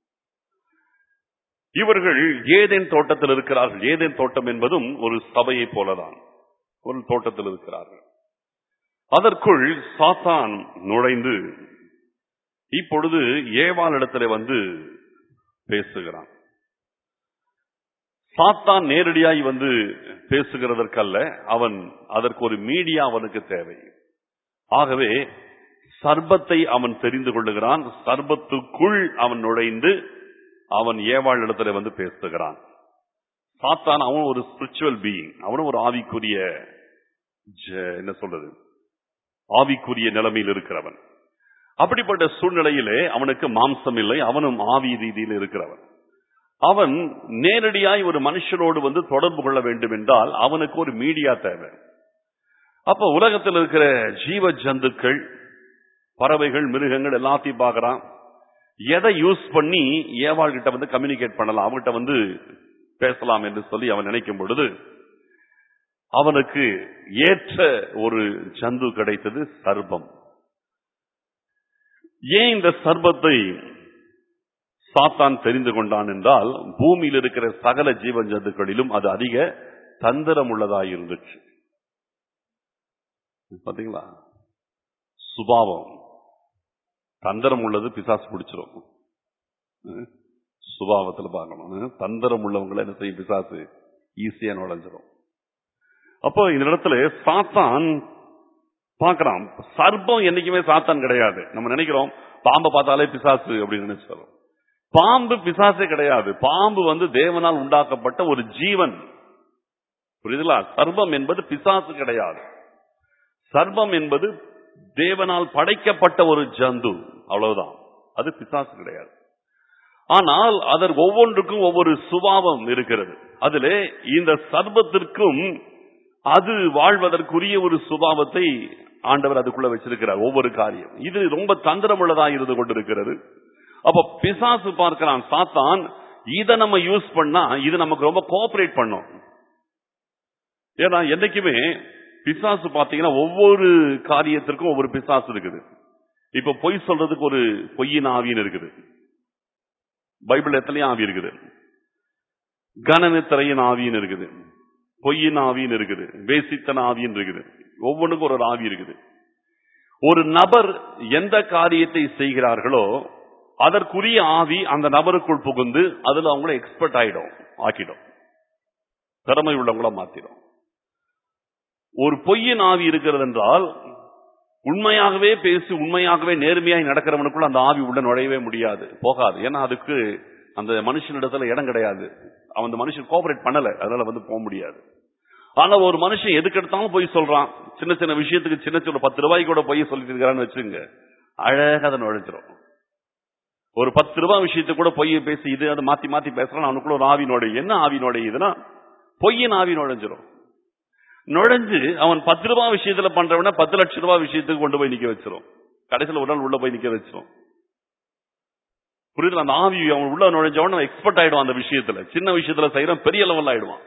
இவர்கள் ஏதேன் தோட்டத்தில் இருக்கிறார்கள் ஏதேன் தோட்டம் என்பதும் ஒரு சபையை போலதான் ஒரு தோட்டத்தில் இருக்கிறார்கள் அதற்குள் சாத்தான் நுழைந்து இப்பொழுது ஏவாள் இடத்துல வந்து பேசுகிறான் சாத்தான் நேரடியாய் வந்து பேசுகிறதற்கல்ல அவன் அதற்கு ஒரு மீடியா அவனுக்கு தேவை ஆகவே சர்பத்தை அவன் தெரிந்து கொள்ளுகிறான் சர்பத்துக்குள் அவன் நுழைந்து அவன் ஏவாள் இடத்துல வந்து பேசுகிறான் சாத்தான் அவன் ஒரு ஸ்பிரிச்சுவல் பீயிங் அவனும் ஒரு ஆவிக்குரிய ஜ- என்ன சொல்றது ஆவிக்குரிய நிலைமையில் இருக்கிறவன் அப்படிப்பட்ட சூழ்நிலையிலே அவனுக்கு மாம்சம் இல்லை அவனும் ஆவி ரீதியில் இருக்கிறவன் அவன் நேரடியாய் ஒரு மனுஷனோடு வந்து தொடர்பு கொள்ள வேண்டும் என்றால் அவனுக்கு ஒரு மீடியா தேவை அப்ப உலகத்தில் இருக்கிற ஜீவ ஜந்துக்கள் பறவைகள் மிருகங்கள் எல்லாத்தையும் பார்க்கறான் எதை யூஸ் பண்ணி ஏவாள் கிட்ட வந்து கம்யூனிகேட் பண்ணலாம் அவன்கிட்ட வந்து பேசலாம் என்று சொல்லி அவன் நினைக்கும் பொழுது அவனுக்கு ஏற்ற ஒரு ஜந்து கிடைத்தது சர்பம் ஏன் இந்த சர்பத்தை சாத்தான் தெரிந்து கொண்டான் என்றால் பூமியில் இருக்கிற சகல ஜீவ ஜந்துக்களிலும் அது அதிக தந்திரம் உள்ளதாய் இருந்துச்சு பாத்தீங்களா சுபாவம் தந்திரம் உள்ளது பிசாசு பிடிச்சிரும் அஹ், சுபாவத்துல பார்க்கணும் அஹ், தந்திரம் உள்ளவங்களை என்ன செய்யும் பிசாசு ஈஸியா நுழைஞ்சிரும் அப்போ இந்த இடத்துல சாத்தான் பார்க்கறான் சர்ப்பம் என்னைக்குமே சாத்தான் கிடையாது நம்ம நினைக்கிறோம் பாம்பை பார்த்தாலே பிசாசு அப்படின்னு நினைச்சிடும் பாம்பு பிசாசே கிடையாது பாம்பு வந்து தேவனால் உண்டாக்கப்பட்ட ஒரு ஜீவன் புரியுதுங்களா சர்ப்பம் என்பது பிசாசு கிடையாது சர்ப்பம் என்பது தேவனால் படைக்கப்பட்ட ஒரு ஜந்து அவ்வளவுதான் அது பிசாசு கிடையாது ஆனால் அதற்கு ஒவ்வொன்றுக்கும் ஒவ்வொரு சுபாவம் இருக்கிறது அதிலே இந்த சர்ப்பத்திற்கும் அது வாழ்வதற்குரிய ஒரு சுபாவத்தை ஆண்டவர் அதுக்குள்ள வச்சிருக்கிறார் ஒவ்வொரு காரியம் இது ரொம்ப தந்திரமுள்ளதா இருந்து கொண்டிருக்கிறது அப்ப பிசாசு பார்க்கிறான் சாத்தான் இதை நம்ம யூஸ் பண்ணா இது நமக்கு ரொம்ப கோஆபரேட் பண்ணும் ஏன்னா என்னைக்குமே பிசாசு பாத்தீங்கன்னா ஒவ்வொரு காரியத்திற்கும் ஒவ்வொரு பிசாசு இருக்குது இப்ப பொய் சொல்றதுக்கு ஒரு பொய்யின் ஆவின்னு இருக்குது பைபிள் எத்தனையும் ஆவி இருக்குது கனநித்திரையின் ஆவின்னு இருக்குது பொய்யின் ஆவின்னு இருக்குது வேசித்தன ஆவின்னு இருக்குது ஒவ்வொன்றுக்கும் ஒரு ஒரு ஆவி இருக்குது ஒரு நபர் எந்த காரியத்தை செய்கிறார்களோ அதற்குரிய ஆவி அந்த நபருக்குள் புகுந்து அதுல அவங்கள எக்ஸ்பர்ட் ஆயிடும் ஆக்கிடும் திறமை உள்ளவங்கள மாத்திடும் ஒரு பொய்யின் ஆவி இருக்கிறது என்றால் உண்மையாகவே பேசி உண்மையாகவே நேர்மையாய் நடக்கிறவனுக்குள்ள அந்த ஆவி உள்ள நுழையவே முடியாது போகாது ஏன்னா அதுக்கு அந்த மனுஷனிடத்துல இடம் கிடையாது அவன் அந்த மனுஷன் கோஆபரேட் பண்ணல அதனால வந்து போக முடியாது ஆனா ஒரு மனுஷன் எதுக்கு எடுத்தாலும் போய் சொல்றான் சின்ன சின்ன விஷயத்துக்கு சின்ன சின்ன பத்து ரூபாய்க்கு கூட போய் சொல்லிட்டு இருக்கிறான்னு வச்சுங்க அழகா அதை நுழைஞ்சிரும் ஒரு பத்து ரூபாய் விஷயத்துக்கு கூட பொய் பேசி இது அது மாத்தி மாத்தி பேசுறான் அவனுக்குள்ள ஒரு ஆவி நுழையும் என்ன ஆவி நுழையுதுன்னா பொய்யின் ஆவி நுழைஞ்சிரும் நுழைஞ்சு அவன் பத்து ரூபாய் விஷயத்துல பண்றவன பத்து லட்சம் ரூபாய் விஷயத்துக்கு கொண்டு போய் நிக்க வச்சிரும் கடைசியில் உடல் உள்ள போய் நிக்க வச்சிரும் புரியுது அந்த ஆவி அவன் உள்ள நுழைஞ்சவன் எக்ஸ்பர்ட் ஆயிடுவான் அந்த விஷயத்துல சின்ன விஷயத்துல செய்யறான் பெரிய லெவல் ஆயிடுவான்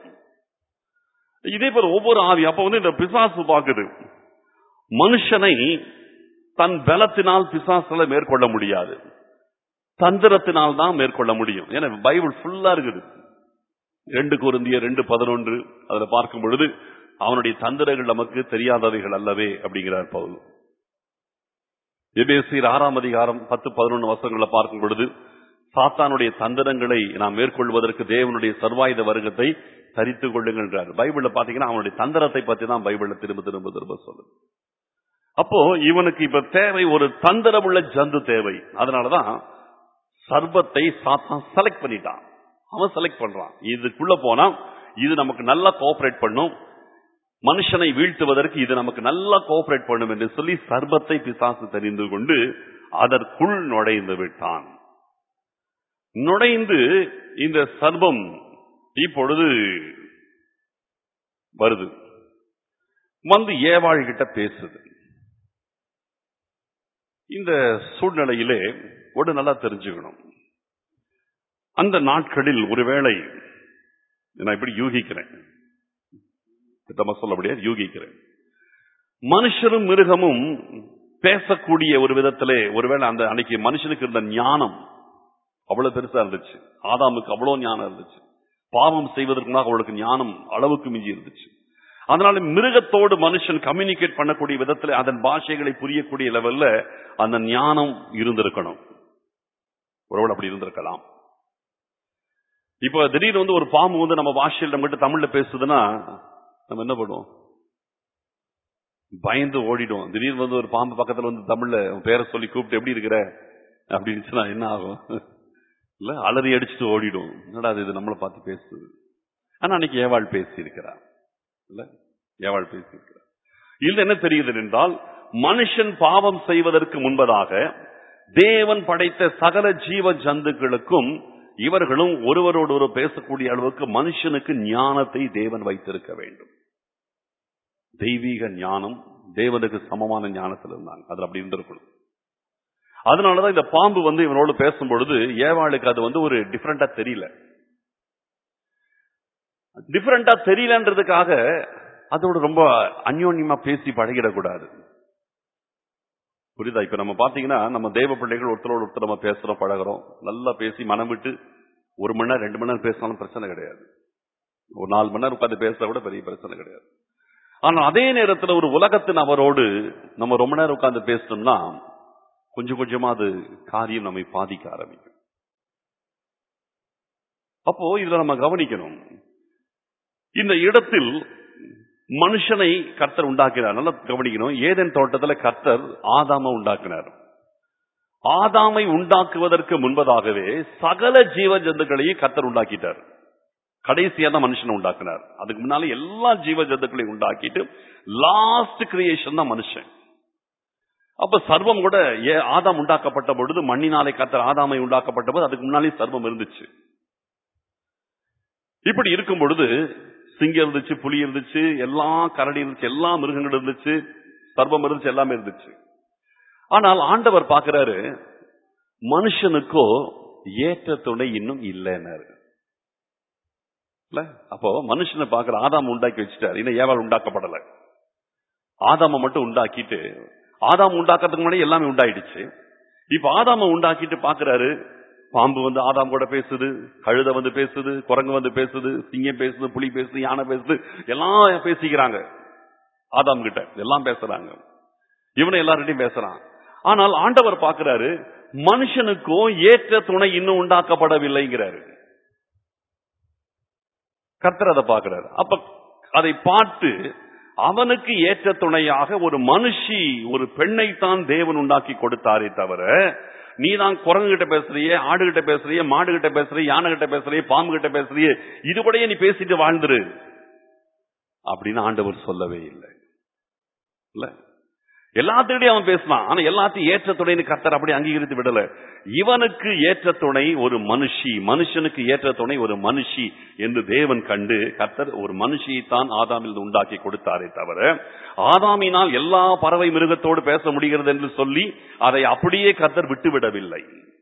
இதே போல ஒவ்வொரு ஆவி அப்ப வந்து இந்த பிசாசு பாக்குது மனுஷனை தன் பலத்தினால் பிசாசுல மேற்கொள்ள முடியாது தந்திரத்தினால் தான் மேற்கொள்ள முடியும் ஏன்னா பைபிள் ஃபுல்லா இருக்குது ரெண்டு குருந்திய ரெண்டு பதினொன்று அதுல பார்க்கும் பொழுது அவனுடைய தந்திரங்கள் நமக்கு தெரியாதவைகள் அல்லவே அப்படிங்கிறார் பவுல் எபேசியர் ஆறாம் அதிகாரம் பத்து பதினொன்று வசங்களை பார்க்கும் பொழுது சாத்தானுடைய தந்திரங்களை நாம் மேற்கொள்வதற்கு தேவனுடைய சர்வாயுத வருகத்தை தரித்துக் கொள்ளுங்கன்றார் பைபிள்ல பாத்தீங்கன்னா அவனுடைய தந்திரத்தை பத்தி தான் பைபிள்ல திரும்ப திரும்ப திரும்ப சொல்லுது அப்போ இவனுக்கு இப்ப தேவை ஒரு தந்திரமுள்ள ஜந்து தேவை அதனாலதான் சர்பத்தை சாத்தான் செலக்ட் பண்ணிட்டான் அவன் செலக்ட் பண்றான் இதுக்குள்ள போனா இது நமக்கு நல்லா கோஆபரேட் பண்ணும் மனுஷனை வீழ்த்துவதற்கு இது நமக்கு நல்லா கோஆபரேட் பண்ணும் என்று சொல்லி சர்பத்தை பிசாசு தெரிந்து கொண்டு அதற்குள் நுழைந்து விட்டான் நுழைந்து இந்த சர்பம் இப்பொழுது வருது வந்து ஏவாள் கிட்ட பேசுது இந்த சூழ்நிலையிலே ஒரு நல்லா தெரிஞ்சுக்கணும் அந்த நாட்களில் ஒருவேளை நான் இப்படி யூகிக்கிறேன் திட்டமா சொல்ல முடியாது யூகிக்கிறேன் மனுஷரும் மிருகமும் பேசக்கூடிய ஒரு விதத்திலே ஒருவேளை அந்த அன்னைக்கு மனுஷனுக்கு இருந்த ஞானம் அவ்வளவு பெருசா இருந்துச்சு ஆதாமுக்கு அவ்வளவு ஞானம் இருந்துச்சு பாவம் செய்வதற்கு முன்னாக அவளுக்கு ஞானம் அளவுக்கு மிஞ்சி இருந்துச்சு அதனால மிருகத்தோடு மனுஷன் கம்யூனிகேட் பண்ணக்கூடிய விதத்துல அதன் பாஷைகளை புரியக்கூடிய லெவல்ல அந்த ஞானம் இருந்திருக்கணும் ஒருவேளை அப்படி இருந்திருக்கலாம் இப்ப திடீர்னு வந்து ஒரு பாம்பு வந்து நம்ம பாஷையில் நம்மகிட்ட தமிழ்ல பேசுதுன்னா நம்ம என்ன பண்ணுவோம் பயந்து ஓடிடும் திடீர்னு வந்து ஒரு பாம்பு பக்கத்துல வந்து தமிழ்ல உன் பேரை சொல்லி கூப்பிட்டு எப்படி இருக்கிற அப்படின்னு என்ன ஆகும் இல்ல அலறி அடிச்சுட்டு ஓடிடும் என்னடா அது இது நம்மளை பார்த்து பேசுது ஆனா அன்னைக்கு ஏவாள் பேசி இருக்கிறார் இல்ல ஏவாள் பேசி இருக்கிறார் இதுல என்ன தெரியுது என்றால் மனுஷன் பாவம் செய்வதற்கு முன்பதாக தேவன் படைத்த சகல ஜீவ ஜந்துக்களுக்கும் இவர்களும் ஒருவரோடு ஒரு பேசக்கூடிய அளவுக்கு மனுஷனுக்கு ஞானத்தை தேவன் வைத்திருக்க வேண்டும் தெய்வீக ஞானம் தேவனுக்கு சமமான ஞானத்தில் இருந்தாங்க அதுல அப்படி இருந்திருக்கணும் அதனாலதான் இந்த பாம்பு வந்து இவனோடு பேசும் பொழுது ஏவாளுக்கு அது வந்து ஒரு டிஃபரெண்டா தெரியல டிஃபரெண்டா தெரியலன்றதுக்காக அதோட ரொம்ப அந்யோன்யமா பேசி பழகிடக்கூடாது புரியுதா இப்ப நம்ம பாத்தீங்கன்னா நம்ம தேவ பிள்ளைகள் ஒருத்தரோடு ஒருத்தர் நம்ம பேசுறோம் பழகிறோம் நல்லா பேசி மனம் விட்டு ஒரு மணி நேரம் ரெண்டு மணி நேரம் பேசினாலும் பிரச்சனை கிடையாது ஒரு நாலு மணி நேரம் உட்காந்து பேசுறத கூட பெரிய பிரச்சனை கிடையாது ஆனா அதே நேரத்துல ஒரு உலகத்தின் அவரோடு நம்ம ரொம்ப நேரம் உட்கார்ந்து பேசணும்னா கொஞ்சம் கொஞ்சமா அது காரியம் நம்மை பாதிக்க ஆரம்பிக்கும் அப்போ இதுல நம்ம கவனிக்கணும் இந்த இடத்தில் மனுஷனை கர்த்தர் உண்டாக்கினார் நல்லா கவனிக்கணும் ஏதேன் தோட்டத்துல கர்த்தர் ஆதாம உண்டாக்கினார் ஆதாமை உண்டாக்குவதற்கு முன்பதாகவே சகல ஜீவ ஜந்துக்களையும் கர்த்தர் உண்டாக்கிட்டார் கடைசியா தான் மனுஷனை உண்டாக்கினார் அதுக்கு முன்னால எல்லா ஜீவ ஜந்துக்களையும் உண்டாக்கிட்டு லாஸ்ட் கிரியேஷன் தான் மனுஷன் அப்ப சர்வம் கூட ஏ ஆதாம் உண்டாக்கப்பட்ட பொழுது மண்ணினாலே கர்த்தர் ஆதாமை உண்டாக்கப்பட்ட போது அதுக்கு முன்னாலே சர்வம் இருந்துச்சு இப்படி இருக்கும் பொழுது சிங்கம் இருந்துச்சு புலி இருந்துச்சு எல்லா கரடி இருந்துச்சு எல்லா மிருகங்கள் இருந்துச்சு சர்வம் இருந்துச்சு எல்லாமே இருந்துச்சு ஆனால் ஆண்டவர் பார்க்கிறாரு மனுஷனுக்கோ ஏற்ற துணை இன்னும் இல்லைன்னாரு இல்ல அப்போ மனுஷனை பார்க்கிற ஆதாம் உண்டாக்கி வச்சுட்டாரு இன்னும் ஏவாள் உண்டாக்கப்படல ஆதாம மட்டும் உண்டாக்கிட்டு ஆதாம் உண்டாக்கிறதுக்கு முன்னாடி எல்லாமே உண்டாயிடுச்சு இப்ப ஆதாம உண்டாக்கிட்டு பாக்குறாரு பாம்பு வந்து ஆதாம் கூட பேசுது கழுத வந்து பேசுது குரங்கு வந்து பேசுது சிங்கம் பேசுது புலி பேசுது யானை பேசுது எல்லாம் பேசிக்கிறாங்க ஆதாம் கிட்ட எல்லாம் பேசுறாங்க இவனை எல்லார்கிட்டையும் பேசுறான் ஆனால் ஆண்டவர் பார்க்கிறாரு மனுஷனுக்கும் ஏற்ற துணை இன்னும் உண்டாக்கப்படவில்லைங்கிறாரு கர்த்தர் அதை பார்க்கிறாரு அப்ப அதை பார்த்து அவனுக்கு ஏற்ற துணையாக ஒரு மனுஷி ஒரு பெண்ணைத்தான் தேவன் உண்டாக்கி கொடுத்தாரே தவிர நீ தான் குரங்கு கிட்ட பேசுறியே ஆடு கிட்ட பேசுறியே மாடு கிட்ட பேசுறியே யானை கிட்ட பேசுறியே பாம்பு கிட்ட பேசுறியே இது கூடயே நீ பேசிட்டு வாழ்ந்துரு அப்படின்னு ஆண்டவர் சொல்லவே இல்லை இல்ல எல்லாத்திடையும் அவன் பேசினான் ஆனா எல்லாத்தையும் ஏற்ற துணைன்னு கர்த்தர் அப்படி அங்கீகரித்து விடல இவனுக்கு ஏற்ற துணை ஒரு மனுஷி மனுஷனுக்கு ஏற்ற துணை ஒரு மனுஷி என்று தேவன் கண்டு கர்த்தர் ஒரு மனுஷியைத்தான் ஆதாமில் உண்டாக்கி கொடுத்தாரே தவிர ஆதாமினால் எல்லா பறவை மிருகத்தோடு பேச முடிகிறது என்று சொல்லி அதை அப்படியே கர்த்தர் விட்டுவிடவில்லை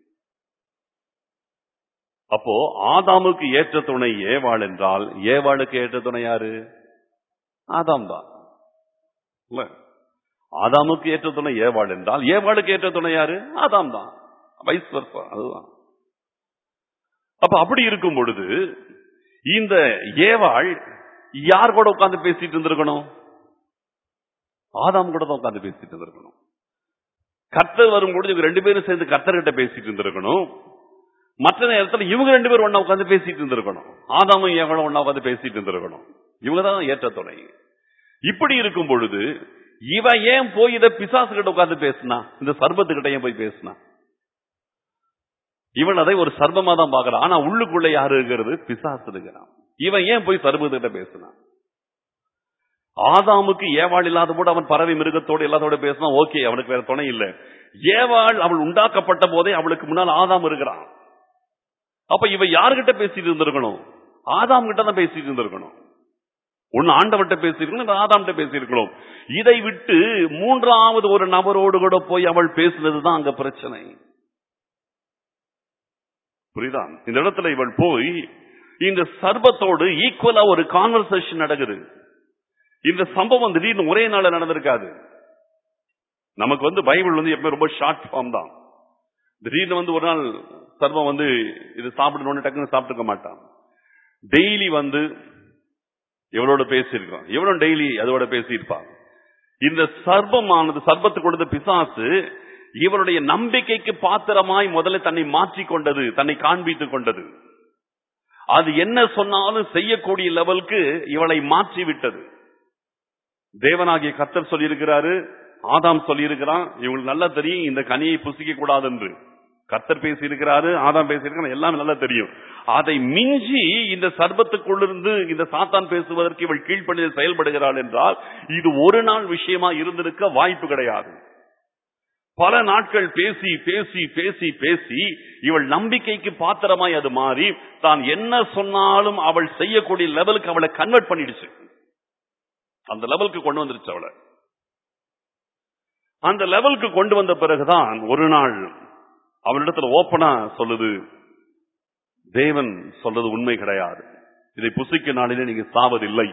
அப்போ ஆதாமுக்கு ஏற்ற துணை ஏவாள் என்றால் ஏவாளுக்கு ஏற்ற துணை யாரு ஆதாம் தான் இல்ல ஆதாமுக்கு ஏற்ற துணை ஏவாள் என்றால் ஏவாளுக்கு ஏற்ற துணை யாரு ஆதாம் தான் வைஸ் versa, அதுதான் அப்ப அப்படி இருக்கும் பொழுது இந்த ஏவாள் யார் கூட உட்கார்ந்து பேசிட்டு இருந்திருக்கணும் ஆதாம் கூட தான் உட்கார்ந்து பேசிட்டு இருந்திருக்கணும் கர்த்தர் வரும்பொழுது இவங்க ரெண்டு பேரும் சேர்ந்து கர்த்தர்கிட்ட பேசிட்டு இருந்திருக்கணும் மற்ற நேரத்துல இவங்க ரெண்டு பேரும் ஒண்ணா உட்கார்ந்து பேசிட்டு இருந்திருக்கணும் ஆதாமும் ஏவாளும் ஒண்ணா உட்கார்ந்து பேசிட்டு இருந்திருக்கணும் இவங்க தான் ஏற்ற துணை இப்படி இருக்கும் பொழுது இவன் ஏன் போய் இதை பிசாசு கிட்ட உட்கார்ந்து பேசினா இந்த சர்பத்துக்கிட்ட ஏன் போய் பேசினா இவன் அதை ஒரு சர்பமா தான் பாக்குறான் ஆனா உள்ளுக்குள்ள யாரு இருக்கிறது பிசாசு இருக்கிறான் இவன் ஏன் போய் சர்பத்துக்கிட்ட பேசினான் ஆதாமுக்கு ஏவாள் இல்லாத போது அவன் பறவை மிருகத்தோடு எல்லாத்தோட பேசினா ஓகே அவனுக்கு வேற துணை இல்லை ஏவாள் அவள் உண்டாக்கப்பட்ட போதே அவளுக்கு முன்னால் ஆதாம் இருக்கிறான் அப்ப இவ யாருகிட்ட பேசிட்டு இருந்திருக்கணும் ஆதாம் கிட்ட தான் பேசிட்டு இருந்திருக்கணும் ஒன்னு ஆண்டவர்கிட்ட பேசியிருக்கணும் இல்ல ஆதாம்கிட்ட பேசியிருக்கணும் இதை விட்டு மூன்றாவது ஒரு நபரோடு கூட போய் அவள் பேசினதுதான் அங்க பிரச்சனை புரியுதா இந்த இடத்துல இவள் போய் இந்த சர்பத்தோடு ஈக்குவலா ஒரு கான்வர்சேஷன் நடக்குது இந்த சம்பவம் திடீர்னு ஒரே நாள்ல நடந்திருக்காது நமக்கு வந்து பைபிள் வந்து எப்பவுமே ரொம்ப ஷார்ட் ஃபார்ம் தான் திடீர்னு வந்து ஒரு நாள் சர்வம் வந்து இது சாப்பிடணும்னு டக்குன்னு சாப்பிட்டுக்க மாட்டான் டெய்லி வந்து எவளோட பேசியிருக்கான் எவ்வளவு டெய்லி அதோட பேசியிருப்பான் இந்த சர்வமானது சர்பத்து கொடுத்த பிசாசு இவருடைய நம்பிக்கைக்கு பாத்திரமாய் முதல்ல தன்னை மாற்றிக் கொண்டது தன்னை காண்பித்துக் கொண்டது அது என்ன சொன்னாலும் செய்யக்கூடிய லெவலுக்கு இவளை மாற்றி விட்டது தேவனாகிய கத்தர் சொல்லியிருக்கிறாரு ஆதாம் சொல்லியிருக்கிறான் இவங்களுக்கு நல்லா தெரியும் இந்த கனியை புசிக்க கூடாது என்று கத்தர் பேசியிருக்கிறாரு ஆதாம் பேசியிருக்கிறான் எல்லாமே நல்லா தெரியும் அதை மிஞ்சி இந்த சர்பத்துக்குள்ளிருந்து இந்த சாத்தான் பேசுவதற்கு இவள் கீழ்ப்படிந்து செயல்படுகிறாள் என்றால் இது ஒரு நாள் விஷயமா இருந்திருக்க வாய்ப்பு கிடையாது பல நாட்கள் பேசி பேசி பேசி பேசி இவள் நம்பிக்கைக்கு பாத்திரமாய் அது மாறி தான் என்ன சொன்னாலும் அவள் செய்யக்கூடிய லெவலுக்கு அவளை கன்வெர்ட் பண்ணிடுச்சு அந்த லெவலுக்கு கொண்டு வந்துருச்சு அவளை அந்த லெவலுக்கு கொண்டு வந்த பிறகுதான் ஒரு நாள் அவனிடத்துல ஓப்பனா சொல்லுது தேவன் சொல்றது உண்மை கிடையாது இதை புசிக்க நாளிலே நீங்க சாவதில்லை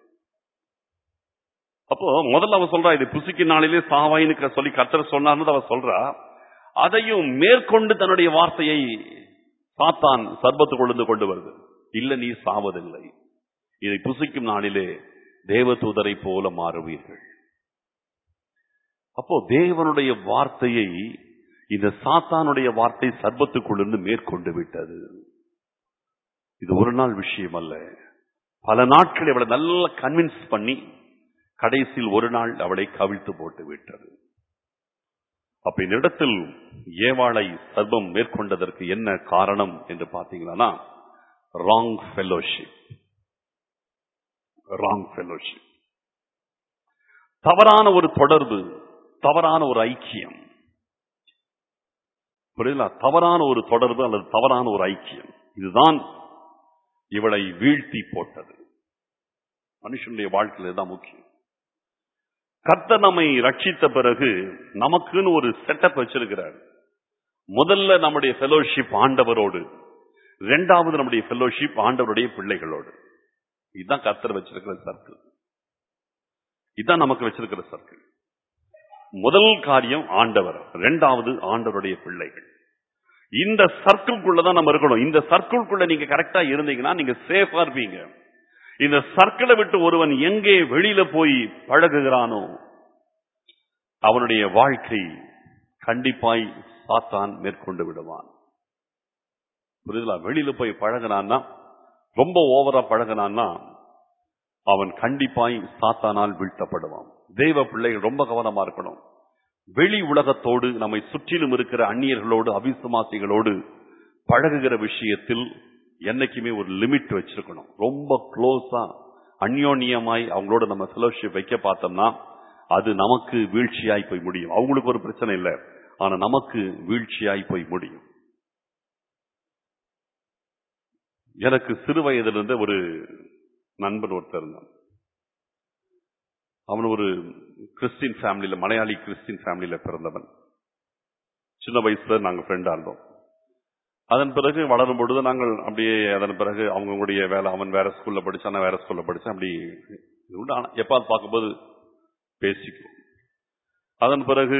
அப்போ முதல்ல அவ சொல்றா இதை புசிக்க நாளிலே சாவாயின்னு க- சொல்லி கத்தர் சொன்னார்னு அவ சொல்றா அதையும் மேற்கொண்டு தன்னுடைய வார்த்தையை சாத்தான் சர்பத்து கொண்டு கொண்டு வருது இல்ல நீ சாவதில்லை இதை புசிக்கும் நாளிலே தேவதூதரை போல மாறுவீர்கள் அப்போ தேவனுடைய வார்த்தையை இந்த சாத்தானுடைய வார்த்தை சர்பத்துக்குள்ளிருந்து மேற்கொண்டு விட்டது இது ஒரு நாள் விஷயம் அல்ல பல நாட்கள் அவளை நல்லா கன்வின்ஸ் பண்ணி கடைசியில் ஒரு நாள் அவளை கவிழ்த்து போட்டு விட்டது அப்ப இந்த இடத்தில் ஏவாளை சர்பம் மேற்கொண்டதற்கு என்ன காரணம் என்று பார்த்தீங்கன்னா ராங் ஃபெலோஷிப் ராங் ஃபெலோஷிப் தவறான ஒரு தொடர்பு தவறான ஒரு ஐக்கியம் புரியுதா தவறான ஒரு தொடர்பு அல்லது தவறான ஒரு ஐக்கியம் இதுதான் இவளை வீழ்த்தி போட்டது மனுஷனுடைய வாழ்க்கையில தான் முக்கியம் கர்த்தர் நம்மை ரட்சித்த பிறகு நமக்குன்னு ஒரு செட்டப் வச்சிருக்கிறார் முதல்ல நம்முடைய ஃபெலோஷிப் ஆண்டவரோடு இரண்டாவது நம்முடைய ஃபெல்லோஷிப் ஆண்டவருடைய பிள்ளைகளோடு இதுதான் கர்த்தர் வச்சிருக்கிற சர்க்கிள் இதுதான் நமக்கு வச்சிருக்கிற சர்க்கிள் முதல் காரியம் ஆண்டவர் இரண்டாவது ஆண்டவருடைய பிள்ளைகள் இந்த சர்க்கிள்குள்ள தான் நம்ம இருக்கணும் இந்த சர்க்கிள்குள்ள நீங்க கரெக்டா இருந்தீங்கன்னா நீங்க சேஃபா இருப்பீங்க இந்த சர்க்கிளை விட்டு ஒருவன் எங்கே வெளியில போய் பழகுகிறானோ அவனுடைய வாழ்க்கை கண்டிப்பாய் சாத்தான் மேற்கொண்டு விடுவான் புரியுதுல வெளியில போய் பழகினான்னா ரொம்ப ஓவரா பழகினான்னா அவன் கண்டிப்பாய் சாத்தானால் வீழ்த்தப்படுவான் தெய்வ பிள்ளைகள் ரொம்ப கவனமா இருக்கணும் வெளி உலகத்தோடு நம்மை சுற்றிலும் இருக்கிற அந்நியர்களோடு அவிசுவாசிகளோடு பழகுகிற விஷயத்தில் என்னைக்குமே ஒரு லிமிட் வச்சிருக்கணும் ரொம்ப க்ளோஸா அந்யோன்யமாய் அவங்களோட நம்ம ஃபெலோஷிப் வைக்க பார்த்தோம்னா அது நமக்கு வீழ்ச்சியாய் போய் முடியும் அவங்களுக்கு ஒரு பிரச்சனை இல்லை ஆனா நமக்கு வீழ்ச்சியாய் போய் முடியும் எனக்கு சிறு வயதிலிருந்து ஒரு நண்பன் ஒருத்தர் இருந்தான் அவன் ஒரு கிறிஸ்டின் ஃபேமிலியில மலையாளி கிறிஸ்டின் ஃபேமிலியில பிறந்தவன் சின்ன வயசுல நாங்க ஃப்ரெண்டா இருந்தோம் அதன் பிறகு வளரும் பொழுது நாங்கள் அப்படியே அதன் பிறகு அவங்களுடைய வேலை அவன் வேற ஸ்கூல்ல படிச்சான் நான் வேற ஸ்கூல்ல படிச்சேன் அப்படி இது உண்டு. ஆனா எப்பாவது பார்க்கும்போது பேசிக்குவோம் அதன் பிறகு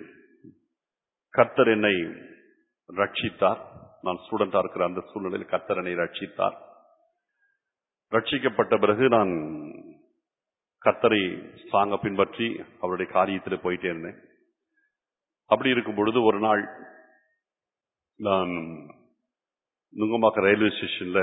கர்த்தர் என்னை ரட்சித்தார் நான் ஸ்டூடெண்டா இருக்கிற அந்த சூழ்நிலையில் கர்த்தர் என்னை ரட்சித்தார் ரட்சிக்கப்பட்ட பிறகு நான் கர்த்தரை ஸ்ட்ராங்க பின்பற்றி அவருடைய காரியத்தில் போயிட்டே இருந்தேன் அப்படி இருக்கும் பொழுது ஒரு நாள் நான் நுங்கம்பாக்கம் ரயில்வே ஸ்டேஷன்ல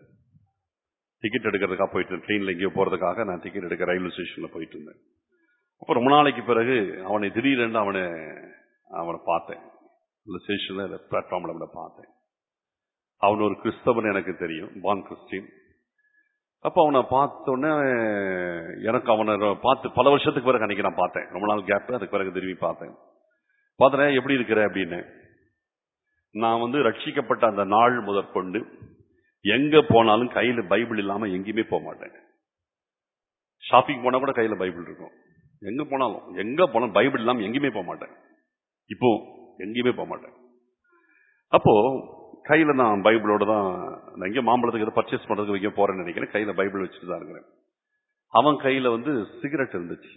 டிக்கெட் எடுக்கிறதுக்காக போயிட்டு இருந்தேன் ட்ரெயின்ல எங்கேயோ போறதுக்காக நான் டிக்கெட் எடுக்க ரயில்வே ஸ்டேஷன்ல போயிட்டு இருந்தேன் அப்போ ரொம்ப நாளைக்கு பிறகு அவனை திடீரென்று அவனை அவனை பார்த்தேன் அந்த ஸ்டேஷன்ல பிளாட்ஃபார்ம்ல அவனை பார்த்தேன் அவன் ஒரு கிறிஸ்தவன் எனக்கு தெரியும் பான் கிறிஸ்டின் அப்போ அவனை பார்த்தோன்னே எனக்கு அவனை பார்த்து பல வருஷத்துக்கு பிறகு அன்னைக்கு நான் பார்த்தேன் ரொம்ப நாள் கேப் அதுக்கு பிறகு திரும்பி பார்த்தேன் பார்த்தேன் எப்படி இருக்கிற அப்படின்னு நான் வந்து ரட்சிக்கப்பட்ட அந்த நாள் முதற்கொண்டு எங்க போனாலும் கையில பைபிள் இல்லாம எங்கேயுமே போக மாட்டேன் ஷாப்பிங் போனா கூட கையில பைபிள் இருக்கும் எங்க போனாலும் எங்க போனாலும் பைபிள் இல்லாம எங்கேயுமே போக மாட்டேன் இப்போ எங்கேயுமே போக மாட்டேன் அப்போ கையில நான் பைபிளோட தான் நான் எங்க மாம்பழத்துக்கு எதாவது பர்ச்சேஸ் பண்றதுக்கு வைக்க போறேன்னு நினைக்கிறேன் கையில பைபிள் வச்சுட்டு தான் இருக்கிறேன் அவன் கையில வந்து சிகரெட் இருந்துச்சு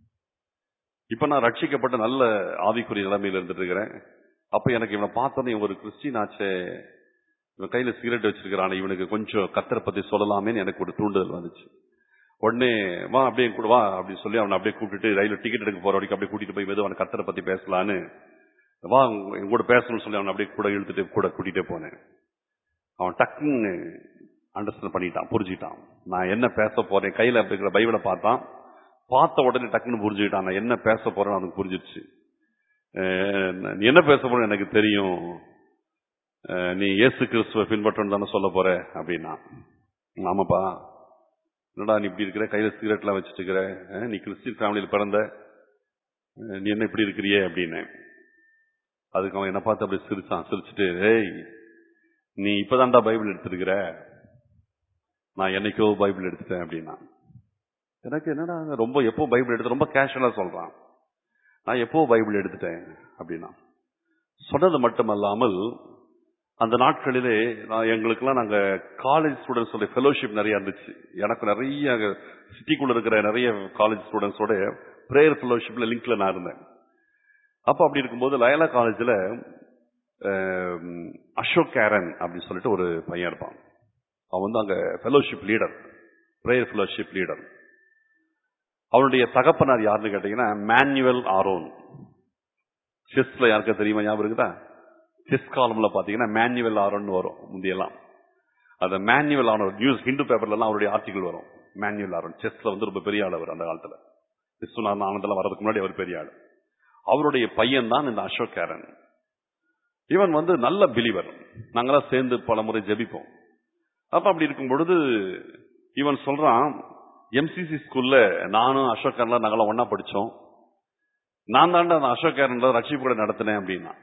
இப்ப நான் ரட்சிக்கப்பட்ட நல்ல ஆவிக்குரிய நிலைமையில இருந்துட்டு இருக்கிறேன் அப்ப எனக்கு இவனை பார்த்தோன்னே இவன் ஒரு கிறிஸ்டின் ஆச்சே இவன் கையில சிகரெட் வச்சிருக்கிறான் இவனுக்கு கொஞ்சம் கத்தரை பத்தி சொல்லலாமேன்னு எனக்கு ஒரு தூண்டுதல் வந்துச்சு உடனே வா அப்படியே கூட வா அப்படின்னு சொல்லி அவனை அப்படியே கூப்பிட்டுட்டு ரயில்ல டிக்கெட் எடுக்க போற வரைக்கும் அப்படியே கூட்டிட்டு போய் மெதுவா அவனை கத்தரை பத்தி பேசலான்னு வா என் கூட பேசணும்னு சொல்லி அவனை அப்படியே கூட இழுத்துட்டு கூட கூட்டிட்டே போனேன் அவன் டக்குன்னு அண்டர்ஸ்டாண்ட் பண்ணிட்டான் புரிஞ்சுக்கிட்டான் நான் என்ன பேச போறேன் கையில இருக்கிற பைபிளை பார்த்தான் பார்த்த உடனே டக்குன்னு புரிஞ்சுக்கிட்டான் நான் என்ன பேச போறேன்னு அவனுக்கு புரிஞ்சிடுச்சு அஹ் நீ என்ன பேச போற எனக்கு தெரியும் அஹ் நீ இயேசு கிறிஸ்துவ பின்பற்றணும் தானே சொல்ல போற அப்படின்னா ஆமாப்பா என்னடா நீ இப்படி இருக்கிற கையில சிகரெட்லாம் வச்சுட்டு இருக்கிற அஹ் நீ கிறிஸ்டின் ஃபேமிலியில பிறந்த அஹ் நீ என்ன இப்படி இருக்கிறியே அப்படின்னு அதுக்கு அவன் என்ன பார்த்து அப்படியே சிரிச்சான் சிரிச்சுட்டு ஏய் நீ இப்பதான்டா பைபிள் எடுத்திருக்கிற நான் என்னைக்கோ பைபிள் எடுத்துட்டேன் அப்படின்னா எனக்கு என்னடா ரொம்ப எப்போ பைபிள் எடுத்து ரொம்ப கேஷுவலா சொல்றான் நான் எப்போ பைபிள் எடுத்துட்டேன் அப்படின்னா சொன்னது மட்டுமல்லாமல் அந்த நாட்களிலே நான் எங்களுக்கெல்லாம் நாங்க காலேஜ் ஸ்டூடெண்ட்ஸோட ஃபெலோஷிப் நிறைய இருந்துச்சு எனக்கு நிறைய சிட்டிக்குள்ள இருக்கிற நிறைய காலேஜ் ஸ்டூடெண்ட்ஸோட பிரேயர் ஃபெலோஷிப்ல லிங்க்ல நான் இருந்தேன் அப்ப அப்படி இருக்கும்போது லயலா காலேஜ்ல அசோக் கேரன் அப்படின்னு சொல்லிட்டு ஒரு பையன் இருப்பான் அவன் வந்து அங்க fellowship leader prayer fellowship leader அவனுடைய தகப்பனார் யாருன்னு கேட்டீங்கன்னா மேனுவல் ஆரோன் செஸ்ல யாருக்கா தெரியுமா ஞாபகம் இருக்குதா செஸ் காலம்ல பாத்தீங்கன்னா மேனுவல் ஆரோன் வரும் முந்தையெல்லாம் அந்த மேனுவல் ஆரோன் நியூஸ் ஹிந்து பேப்பர்ல எல்லாம் அவருடைய ஆர்டிகல் வரும் மேனுவல் ஆரோன் செஸ்ல வந்து ரொம்ப பெரிய ஆள் அவர் அந்த காலத்துல விஸ்வநாதன் ஆனந்தெல்லாம் வர்றதுக்கு முன்னாடி அவர் பெரிய ஆள் அவருடைய பையன் தான் இந்த அசோக் கேரன் இவன் வந்து நல்ல பிலிவர் நாங்களாம் சேர்ந்து பல முறை ஜெபிப்போம் அப்ப அப்படி இருக்கும் பொழுது இவன் சொல்றான் எம்சிசி ஸ்கூல்ல நானும் அசோக் கேரன்ல நாங்களாம் ஒன்னா படிச்சோம் நான் தாண்டா அந்த அசோக் கேரன்ல ரட்சிப்பு கூட நடத்தினேன் அப்படின்னா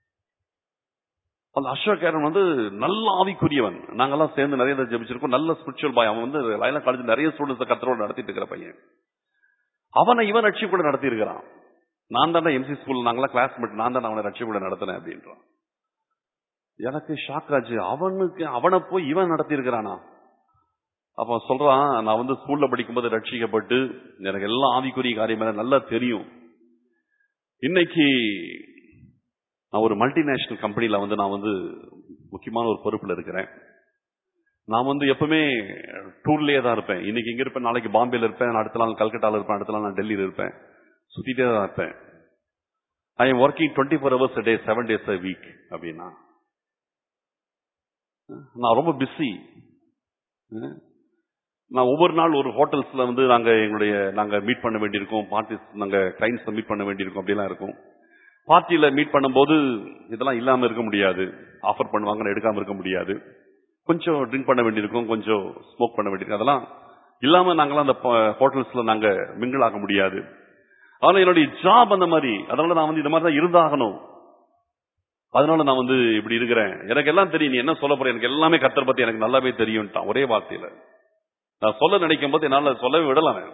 அந்த அசோக் கேரன் வந்து நல்ல ஆவிக்குரியவன் நாங்கெல்லாம் சேர்ந்து நிறைய தடவை ஜெபிச்சிருக்கோம் நல்ல ஸ்பிரிச்சுவல் பாய் அவன் வந்து லயலா காலேஜ் நிறைய ஸ்டூடெண்ட்ஸ் கத்தரோட நடத்திட்டு இருக்கிற பையன் அவனை இவன் ரட்சிப்பு கூட நடத்தி இருக்கிறான் நான் தானே எம்சி ஸ்கூல்ல நாங்களாம் கிளாஸ்மேட் நான் தான் அவனை ரட்சிப்பு கூட நடத்தினேன் அப்படின்றான் எனக்கு ஷாக் ஆச்சு அவனுக்கு அவனை போய் இவன் நடத்தி இருக்கிறானா அப்ப சொல்றான் நான் வந்து ஸ்கூல்ல படிக்கும்போது ரட்சிக்கப்பட்டு எனக்கு எல்லாம் ஆவிக்குரிய காரியம் எல்லாம் நல்லா தெரியும் இன்னைக்கு நான் ஒரு மல்டிநேஷனல் கம்பெனில வந்து நான் வந்து முக்கியமான ஒரு பொறுப்புல இருக்கிறேன் நான் வந்து எப்பவுமே டூர்லயே தான் இருப்பேன் இன்னைக்கு இங்க இருப்பேன் நாளைக்கு பாம்பேல இருப்பேன் அடுத்த நாள் கல்கட்டால இருப்பேன் அடுத்த நாள் நான் டெல்லியில இருப்பேன் சுத்திட்டே தான் இருப்பேன் I am working twenty four hours day seven days a week அப்படின்னா நான் ரொம்ப பிஸி நான் ஒவ்வொரு நாள் ஒரு ஹோட்டல்ஸ்ல வந்து நாங்க எங்களுடைய நாங்க மீட் பண்ண வேண்டியிருக்கோம் பார்ட்டிஸ் நாங்க கிளைண்ட்ஸ் மீட் பண்ண வேண்டியிருக்கோம் அப்படிலாம் இருக்கும் பார்ட்டியில மீட் பண்ணும்போது இதெல்லாம் இல்லாம இருக்க முடியாது ஆஃபர் பண்ணுவாங்கன்னு எடுக்காம இருக்க முடியாது கொஞ்சம் ட்ரிங்க் பண்ண வேண்டியிருக்கும் கொஞ்சம் ஸ்மோக் பண்ண வேண்டியிருக்கும் அதெல்லாம் இல்லாம நாங்களாம் அந்த ஹோட்டல்ஸ்ல நாங்க மிங்கிள் ஆக முடியாது ஆனா என்னுடைய ஜாப் அந்த மாதிரி அதனால நான் வந்து இந்த மாதிரி தான் இருந்தாகணும் அதனால நான் வந்து இப்படி இருக்கிறேன் எனக்கு எல்லாம் தெரியும் நீ என்ன சொல்ல போற எனக்கு எல்லாமே கத்தர் பத்தி எனக்கு நல்லாவே தெரியும்ட்டான் ஒரே வார்த்தையில நான் சொல்ல நினைக்கும் போது என்னால சொல்லவே விடலாம் அவன்.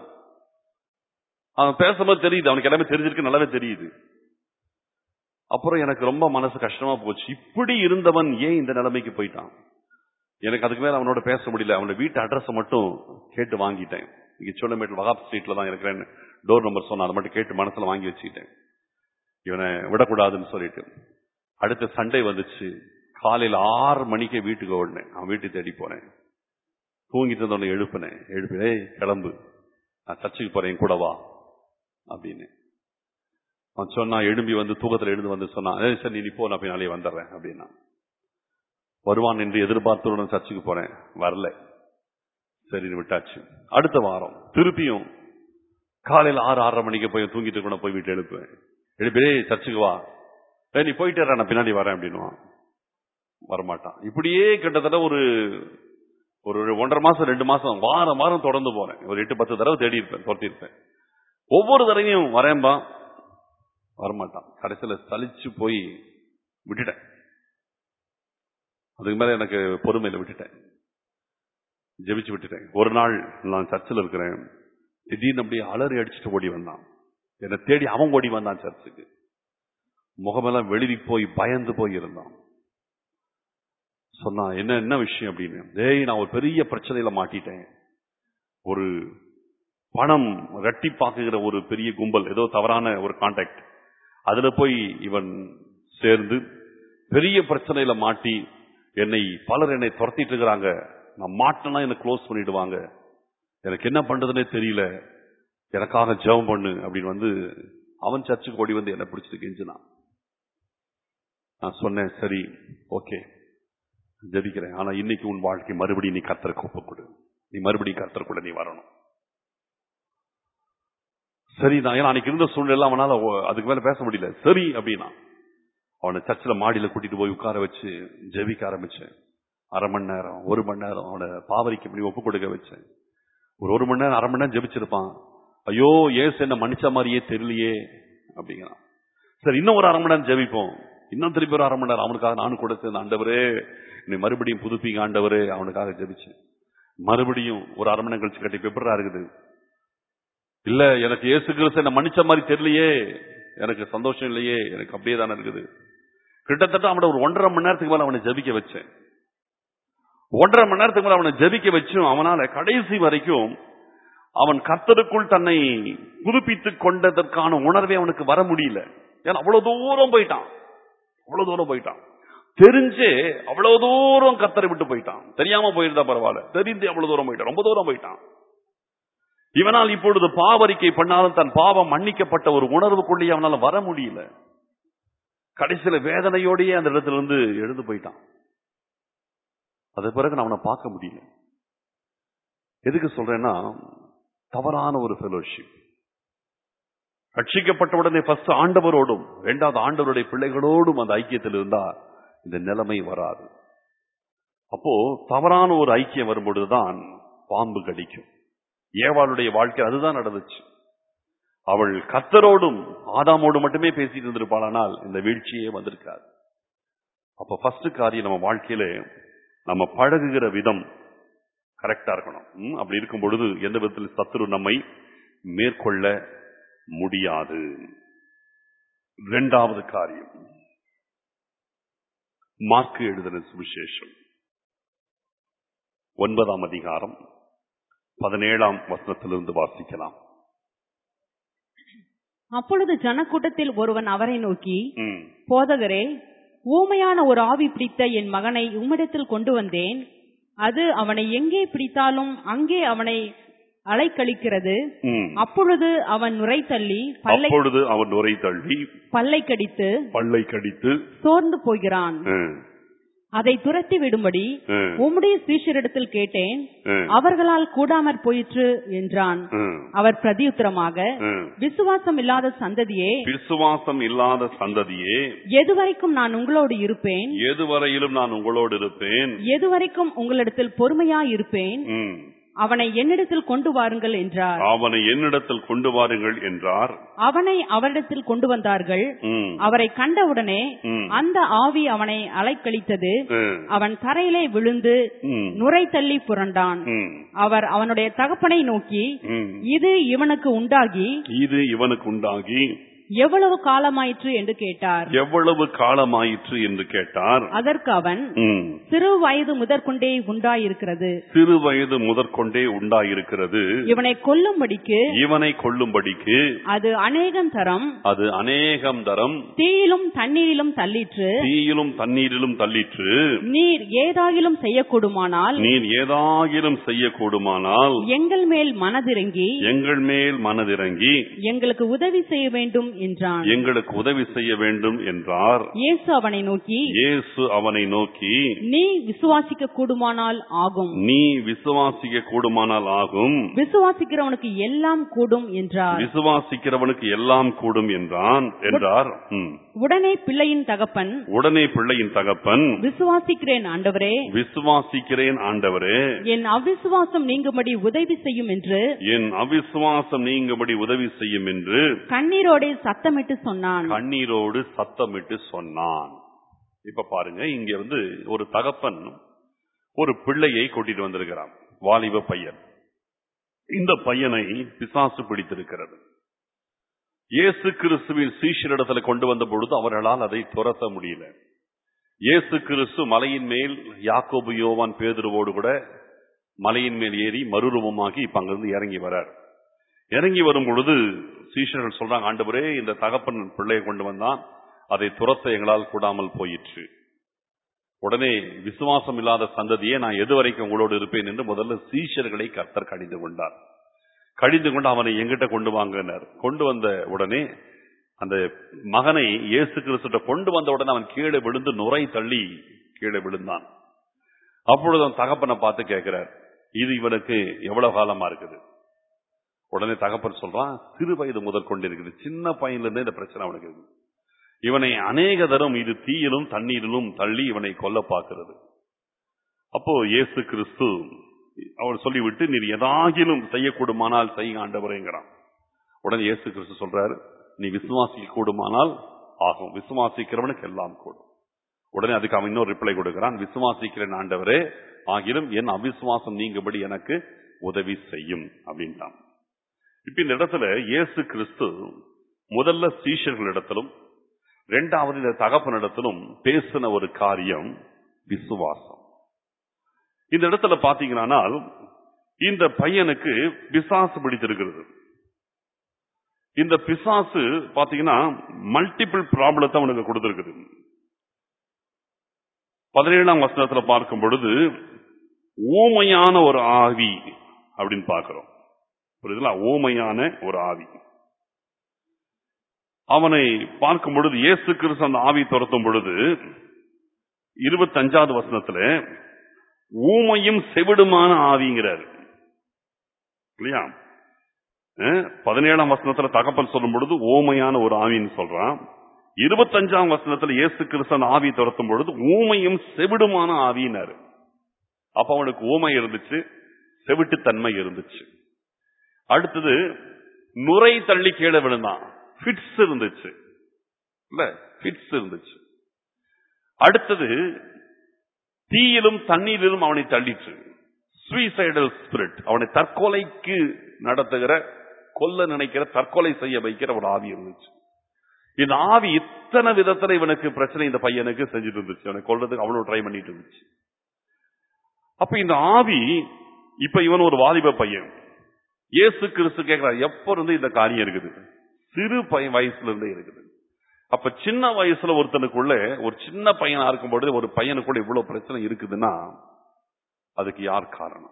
அவன் பேசும்போது தெரியுது அவனுக்கு எல்லாமே தெரிஞ்சிருக்கு நல்லாவே தெரியுது அப்புறம் எனக்கு ரொம்ப மனசு கஷ்டமா போச்சு இப்படி இருந்தவன் ஏன் இந்த நிலைமைக்கு போயிட்டான் எனக்கு அதுக்கு மேல அவனோட பேச முடியல அவனோட வீட்டு அட்ரஸ் மட்டும் கேட்டு வாங்கிட்டேன் இங்க சோழமேட்டில் வகாப் ஸ்ட்ரீட்ல தான் இருக்கிறேன்னு டோர் நம்பர் சொன்ன அதை மட்டும் கேட்டு மனசுல வாங்கி வச்சுக்கிட்டேன் இவனை விடக்கூடாதுன்னு சொல்லிட்டு அடுத்த சண்டே வந்துச்சு காலையில ஆறு மணிக்கே வீட்டுக்கு ஓடினேன் அவன் வீட்டுக்கு தேடி போனேன் தூங்கிட்டு இருந்தவனை எழுப்பினேன் எழுப்பி "ஏய் கிளம்பு நான் சர்ச்சுக்கு போறேன் என் கூட வா அப்படின்னு அவன் சொன்னான் எழும்பி வந்து தூக்கத்துல எழுந்து வந்து சொன்னான் "ஏய், சரி நீ போ நான் பின்னாலே வந்துடுறேன் அப்படின்னா வருவான் என்று எதிர்பார்த்தவுடன் சர்ச்சுக்கு போறேன் வரல சரின்னு விட்டாச்சு அடுத்த வாரம் திருப்பியும் காலையில ஆறு ஆறரை மணிக்கு போய் தூங்கிட்டு கூட போய் வீட்டு எழுப்புவேன் எழுப்பி "ஏய், சர்ச்சுக்கு வா ஏய், நீ போயிட்டு இரு, நான் பின்னாடி வரேன் அப்படின்னுவான் வரமாட்டான் இப்படியே கிட்டத்தட்ட ஒரு ஒரு ஒன்றரை மாசம் ரெண்டு மாசம் வாரம் வாரம் தொடர்ந்து போறேன் ஒரு எட்டு பத்து தடவை தேடி இருப்பேன் துரத்தி இருப்பேன் ஒவ்வொரு தடவையும் வரேன்பா வரமாட்டான் கடைசியில சலிச்சு போய் விட்டுட்டேன் அதுக்கு மேல எனக்கு பொறுமையில விட்டுட்டேன் ஜெபிச்சு விட்டுட்டேன் ஒரு நாள் நான் சர்ச்சில் இருக்கிறேன் திடீர்னு அப்படியே அலறி அடிச்சுட்டு ஓடி வந்தான் என்னை தேடி அவன் ஓடி வந்தான் சர்ச்சுக்கு முகமெல்லாம் வெளிரி போய் பயந்து போய் இருந்தான் சொன்னா என்ன என்ன விஷயம் அப்படின்னு டேய் நான் ஒரு பெரிய பிரச்சனையில மாட்டிட்டேன் ஒரு பணம் ரெட்டிப்பாக்குகிற ஒரு பெரிய கும்பல் ஏதோ தவறான ஒரு கான்டாக்ட் அதுல போய் இவன் சேர்ந்து பெரிய பிரச்சனையில மாட்டி என்னை பலர் என்னை துரத்திட்டு இருக்கிறாங்க நான் மாட்டினா என்னை க்ளோஸ் பண்ணிடுவாங்க எனக்கு என்ன பண்றதுனே தெரியல எனக்காக ஜெபம் பண்ணு அப்படின்னு வந்து அவன் சர்ச்சுக்கு ஓடி வந்து என்ன பிடிச்சிட்டு கெஞ்சினான் நான் சொன்னேன் சரி ஓகே ஜெபிக்கிறேன் ஆனா இன்னைக்கு உன் வாழ்க்கை மறுபடியும் நீ கர்த்தருக்கு ஒப்புக் கொடு நீ மறுபடியும் கர்த்தர் கூட நீ வரணும் சரி நான் ஏன்னா அன்னைக்கு இருந்த சூழ்நிலை அவனால ஒ- அதுக்கு மேல பேச முடியல சரி அப்படின்னா அவனை சர்ச்சில் மாடியில கூட்டிட்டு போய் உட்கார வச்சு ஜெபிக்க ஆரம்பிச்சேன் அரை மணி நேரம் ஒரு மணி நேரம் அவனை பாவரிக்கு இப்படி ஒப்பு கொடுக்க வச்சேன் ஒரு ஒரு மணி நேரம் அரை மணி நேரம் ஜெபிச்சிருப்பான் ஐயோ ஏசு என்ன மன்னிச்ச மாதிரியே தெரியலையே அப்படிங்கிறான் சரி இன்னும் ஒரு அரை மணி நேரம் ஜெபிப்போம் இன்னும் திருப்பி ஒரு அரை மணி நேரம் அவனுக்காக நானும் கூட சேர்ந்து ஆண்டவரே நீ மறுபடியும் புதுப்பிங்க ஆண்டவரே அவனுக்காக ஜெபிச்சேன் மறுபடியும் ஒரு அரை மணி நேரம் கழிச்சு கட்டி பெப்பரா இருக்குது இல்ல எனக்கு இயேசு கிறிஸ்து என்ன மன்னிச்ச மாதிரி தெரியலையே எனக்கு சந்தோஷம் இல்லையே எனக்கு அப்படியே தானே இருக்குது கிட்டத்தட்ட அவனை ஒரு ஒன்றரை மணி நேரத்துக்கு மேல அவனை ஜெபிக்க வச்சேன் ஒன்றரை மணி நேரத்துக்கு மேல அவனை ஜெபிக்க வச்சும் அவனால கடைசி வரைக்கும் அவன் கர்த்தருக்குள் தன்னை புதுப்பித்துக் கொண்டதற்கான உணர்வே அவனுக்கு வர முடியல ஏன்னா அவ்வளவு தூரம் போயிட்டான் அவ்வளவு தூரம் போயிட்டான் தெரிஞ்சே அவ்வளவு தூரம் கர்த்தரை விட்டு போயிட்டான் தெரியாம போயிருந்தா பரவாயில்ல தெரிந்து அவ்வளவு தூரம் போயிட்டான் ரொம்ப தூரம் போயிட்டான் இவனால் இப்பொழுது பாவரிக்கை பண்ணாலும் தன் பாவம் மன்னிக்கப்பட்ட ஒரு உணர்வுக்குள்ளேயே அவனால வர முடியல கடைசியில வேதனையோடயே அந்த இடத்துல இருந்து எழுந்து போயிட்டான் அது பிறகு நான் அவனை பார்க்க முடியல எதுக்கு சொல்றேன்னா தவறான ஒரு ஃபெலோஷிப் ரட்சிக்கப்பட்ட உடனே ஃபர்ஸ்ட் ஆண்டவரோடும் இரண்டாவது ஆண்டவருடைய பிள்ளைகளோடும் அந்த ஐக்கியத்தில் இருந்தா இந்த நிலைமை வராது அப்போ தவறான ஒரு ஐக்கியம் வரும்பொழுதுதான் பாம்பு கடிக்கும் ஏவாளுடைய வாழ்க்கை அதுதான் நடந்துச்சு அவள் கத்தரோடும் ஆதாமோடு மட்டுமே பேசிட்டு இருந்திருப்பாளானால் இந்த வீழ்ச்சியே வந்திருக்காது அப்ப ஃபர்ஸ்ட் காரியம் நம்ம வாழ்க்கையில நம்ம பழகுகிற விதம் கரெக்டா இருக்கணும் ம், அப்படி இருக்கும் பொழுது எந்த விதத்தில் சத்துரு நம்மை மேற்கொள்ள முடியாது இரண்டாவது காரியம் மார்க்கு எழுதின சுவிசேஷம் ஒன்பதாம் அதிகாரம் பதினேழாம் வசனத்திலிருந்து வாசிக்கலாம் அப்பொழுது ஜனக்கூட்டத்தில் ஒருவன் அவரை நோக்கி ம். போதகரே ஊமையான ஒரு ஆவி பிடித்த என் மகனை உம்மிடத்தில் கொண்டு வந்தேன் அது அவனை எங்கே பிடித்தாலும் அங்கே அவனை அலைக்கழிக்கிறது ம். அப்பொழுது அவன் நுரை தள்ளி பல்லை அப்பொழுது அவன் உரை தள்ளி பல்லை கடித்து பல்லை கடித்து சோர்ந்து போகிறான் ம், அதை துரத்தி விடும்படி ம், உம்முடைய சீஷரிடத்தில் கேட்டேன் ம், அவர்களால் கூடாமற் போயிற்று என்றான் ம், அவர் பிரதியுத்தரமாக ம். விசுவாசம் இல்லாத சந்ததியே விசுவாசம் இல்லாத சந்ததியே எதுவரைக்கும் நான் உங்களோடு இருப்பேன் எதுவரையிலும் நான் உங்களோடு இருப்பேன் எதுவரைக்கும் உங்களிடத்தில் பொறுமையாய் இருப்பேன் ம். அவனை என்னிடத்தில் கொண்டு வாருங்கள் என்றார் அவனை என்னிடத்தில் கொண்டு வாருங்கள் என்றார் அவனை அவரிடத்தில் கொண்டு வந்தார்கள் ம், அவரை கண்டவுடனே ம், அந்த ஆவி அவனை அலைக்கழித்தது ம், அவன் தரையிலே விழுந்து ம், நுரை தள்ளி புரண்டான் ம், அவர் அவனுடைய தகப்பனை நோக்கி ம். இது இவனுக்கு உண்டாகி இது இவனுக்கு உண்டாகி எவ்வளவு காலமாயிற்று என்று கேட்டார் எவ்வளவு காலமாயிற்று என்று கேட்டார் அதற்கு அவன் ம். சிறு வயது முதற்கொண்டே உண்டாயிருக்கிறது சிறு வயது முதற்கொண்டே உண்டாயிருக்கிறது இவனை கொல்லும்படிக்கு இவனை கொல்லும்படிக்கு அது அநேகம் தரம் அது அநேகம் தரம் தீயிலும் தண்ணீரிலும் தள்ளிற்று தீயிலும் தண்ணீரிலும் தள்ளிற்று நீர் ஏதாகிலும் செய்யக்கூடுமானால் நீர் ஏதாகிலும் செய்யக்கூடுமானால் எங்கள் மேல் மனதிறங்கி எங்கள் மேல் மனதிறங்கி எங்களுக்கு உதவி செய்ய வேண்டும் என்றான் எங்களுக்கு உதவி செய்ய வேண்டும் என்றார் இயேசு அவனை நோக்கி இயேசு அவனை நோக்கி நீ விசுவாசிக்க கூடுமானால் ஆகும் நீ விசுவாசிக்க கூடுமானால் ஆகும் விசுவாசிக்கிறவனுக்கு எல்லாம் கூடும் என்றார் விசுவாசிக்கிறவனுக்கு எல்லாம் கூடும் என்றான் என்றார் ம். உடனே பிள்ளையின் தகப்பன் உடனே பிள்ளையின் தகப்பன் விசுவாசிக்கிறேன் ஆண்டவரே விசுவாசிக்கிறேன் ஆண்டவரே என் அவிசுவாசம் நீங்கும்படி உதவி செய்யும் என்று என் அவிசுவாசம் நீங்கும்படி உதவி செய்யும் என்று கண்ணீரோடே சத்தமிட்டு சொன்னான் கண்ணீரோடு சத்தமிட்டு சொன்னான் இப்ப பாருங்க இங்க வந்து ஒரு தகப்பன் ஒரு பிள்ளையை கூட்டிட்டு வந்திருக்கிறான் வாலிப பையன் இந்த பையனை பிசாசு பிடித்திருக்கிறது இயேசு கிறிஸ்துவின் சீஷரிடத்துல கொண்டு வந்த பொழுது அவர்களால் அதை துரத்த முடியல இயேசு கிறிஸ்து மலையின் மேல் யாக்கோபு யோவான் பேதுருவோடு கூட மலையின் மேல் ஏறி மறுரூபமாகி இப்ப அங்கிருந்து இறங்கி வரார் இறங்கி வரும் பொழுது சீஷர்கள் சொல்றாங்க ஆண்டவரே இந்த தகப்பன் பிள்ளையை கொண்டு வந்தான் அதை துரத்த எங்களால் கூடாமல் போயிற்று உடனே விசுவாசம் இல்லாத சந்ததியே நான் எதுவரைக்கும் உங்களோடு இருப்பேன் என்று முதல்ல சீஷர்களை கர்த்தர் கடிந்து கொண்டார் கடிந்து கொண்டு அவனை எங்கிட்ட கொண்டு வாங்கினார் கொண்டு வந்த உடனே அந்த மகனை இயேசு கிறிஸ்துட்ட கொண்டு வந்த உடனே அவன் கீழே விழுந்து நுரை தள்ளி கீழே விழுந்தான் அப்பொழுது அவன் தகப்பனை பார்த்து கேட்கிறார் இது இவனுக்கு எவ்வளவு காலமா இருக்குது உடனே தகப்பன் சொல்றான் சிறு வயது முதல் கொண்டு இருக்குது சின்ன பையன்ல இருந்தே இந்த பிரச்சனை அவனுக்கு இருக்கு இவனை அநேக தரம் இது தீயிலும் தண்ணீரிலும் தள்ளி இவனை கொல்ல பார்க்கிறது அப்போ இயேசு கிறிஸ்து அவர் சொல்லிவிட்டு நீர் எதாகிலும் செய்யக்கூடுமானால் செய்ய ஆண்டவரேங்கிறான் உடனே இயேசு கிறிஸ்து சொல்றாரு நீ விசுவாசிக்க கூடுமானால் ஆகும் விசுவாசிக்கிறவனுக்கு எல்லாம் கூடும் உடனே அதுக்கு அவன் இன்னொரு ரிப்ளை கொடுக்கிறான் விசுவாசிக்கிறேன் ஆண்டவரே ஆகிலும் என் அவிசுவாசம் நீங்கும்படி எனக்கு உதவி செய்யும் அப்படின்ட்டான் இப்ப இந்த இடத்துல இயேசு கிறிஸ்து முதல்ல சீஷர்களிடத்திலும் இரண்டாவது இந்த தகப்பனிடத்திலும் பேசின ஒரு காரியம் விசுவாசம் இந்த இடத்துல பாத்தீங்கன்னா இந்த பையனுக்கு பிசாசு பிடித்திருக்கிறது இந்த பிசாசு பாத்தீங்கன்னா மல்டிபிள் ப்ராப்ளத்தை அவனுக்கு கொடுத்திருக்குது பதினேழாம் வசனத்துல பார்க்கும் பொழுது ஊமையான ஒரு ஆவி அப்படின்னு பார்க்கிறோம் புரியுதுங்களா ஊமையான ஒரு ஆவி அவனை பார்க்கும் பொழுது இயேசு கிறிஸ்து அந்த ஆவி துரத்தும் பொழுது இருபத்தஞ்சாவது வசனத்துல ஊமையும் செவிடுமான ஆவிங்கிறார் இல்லையா அஹ், பதினேழாம் வசனத்துல தகப்பன் சொல்லும் பொழுது ஓமையான ஒரு ஆவின்னு சொல்றான் இருபத்தஞ்சாம் வசனத்துல இயேசு கிறிஸ்து அந்த ஆவி துரத்தும் பொழுது ஊமையும் செவிடுமான ஆவினாரு அப்ப அவனுக்கு ஊமை இருந்துச்சு செவிட்டுத்தன்மை இருந்துச்சு அடுத்தது நுரை தள்ளி கீழே விழுந்தான் ஃபிட்ஸ் இருந்துச்சு இல்ல ஃபிட்ஸ் இருந்துச்சு அடுத்தது தீயிலும் தண்ணீரிலும் அவனை தள்ளிற்று சுயசைடல் ஸ்பிரிட் அவனை தற்கொலைக்கு நடத்துகிற கொல்ல நினைக்கிற தற்கொலை செய்ய வைக்கிற ஒரு ஆவி இருந்துச்சு இந்த ஆவி இத்தனை விதத்துல இவனுக்கு பிரச்சனை இந்த பையனுக்கு செஞ்சுட்டு இருந்துச்சு அவனை கொல்றதுக்கு அவ்வளவு ட்ரை பண்ணிட்டு இருந்துச்சு அப்ப இந்த ஆவி இப்ப இவன் ஒரு வாலிப பையன் இயேசு கிறிஸ்து கேட்கிறார் எப்ப இருந்து இந்த காரியம் இருக்குது சிறு பையன் வயசுல இருந்தே இருக்குது அப்ப சின்ன வயசுல ஒருத்தனுக்குள்ள ஒரு சின்ன பையனா இருக்கும் பொழுது ஒரு பையனுக்குள்ள இவ்வளவு பிரச்சனை இருக்குதுன்னா அதுக்கு யார் காரணம்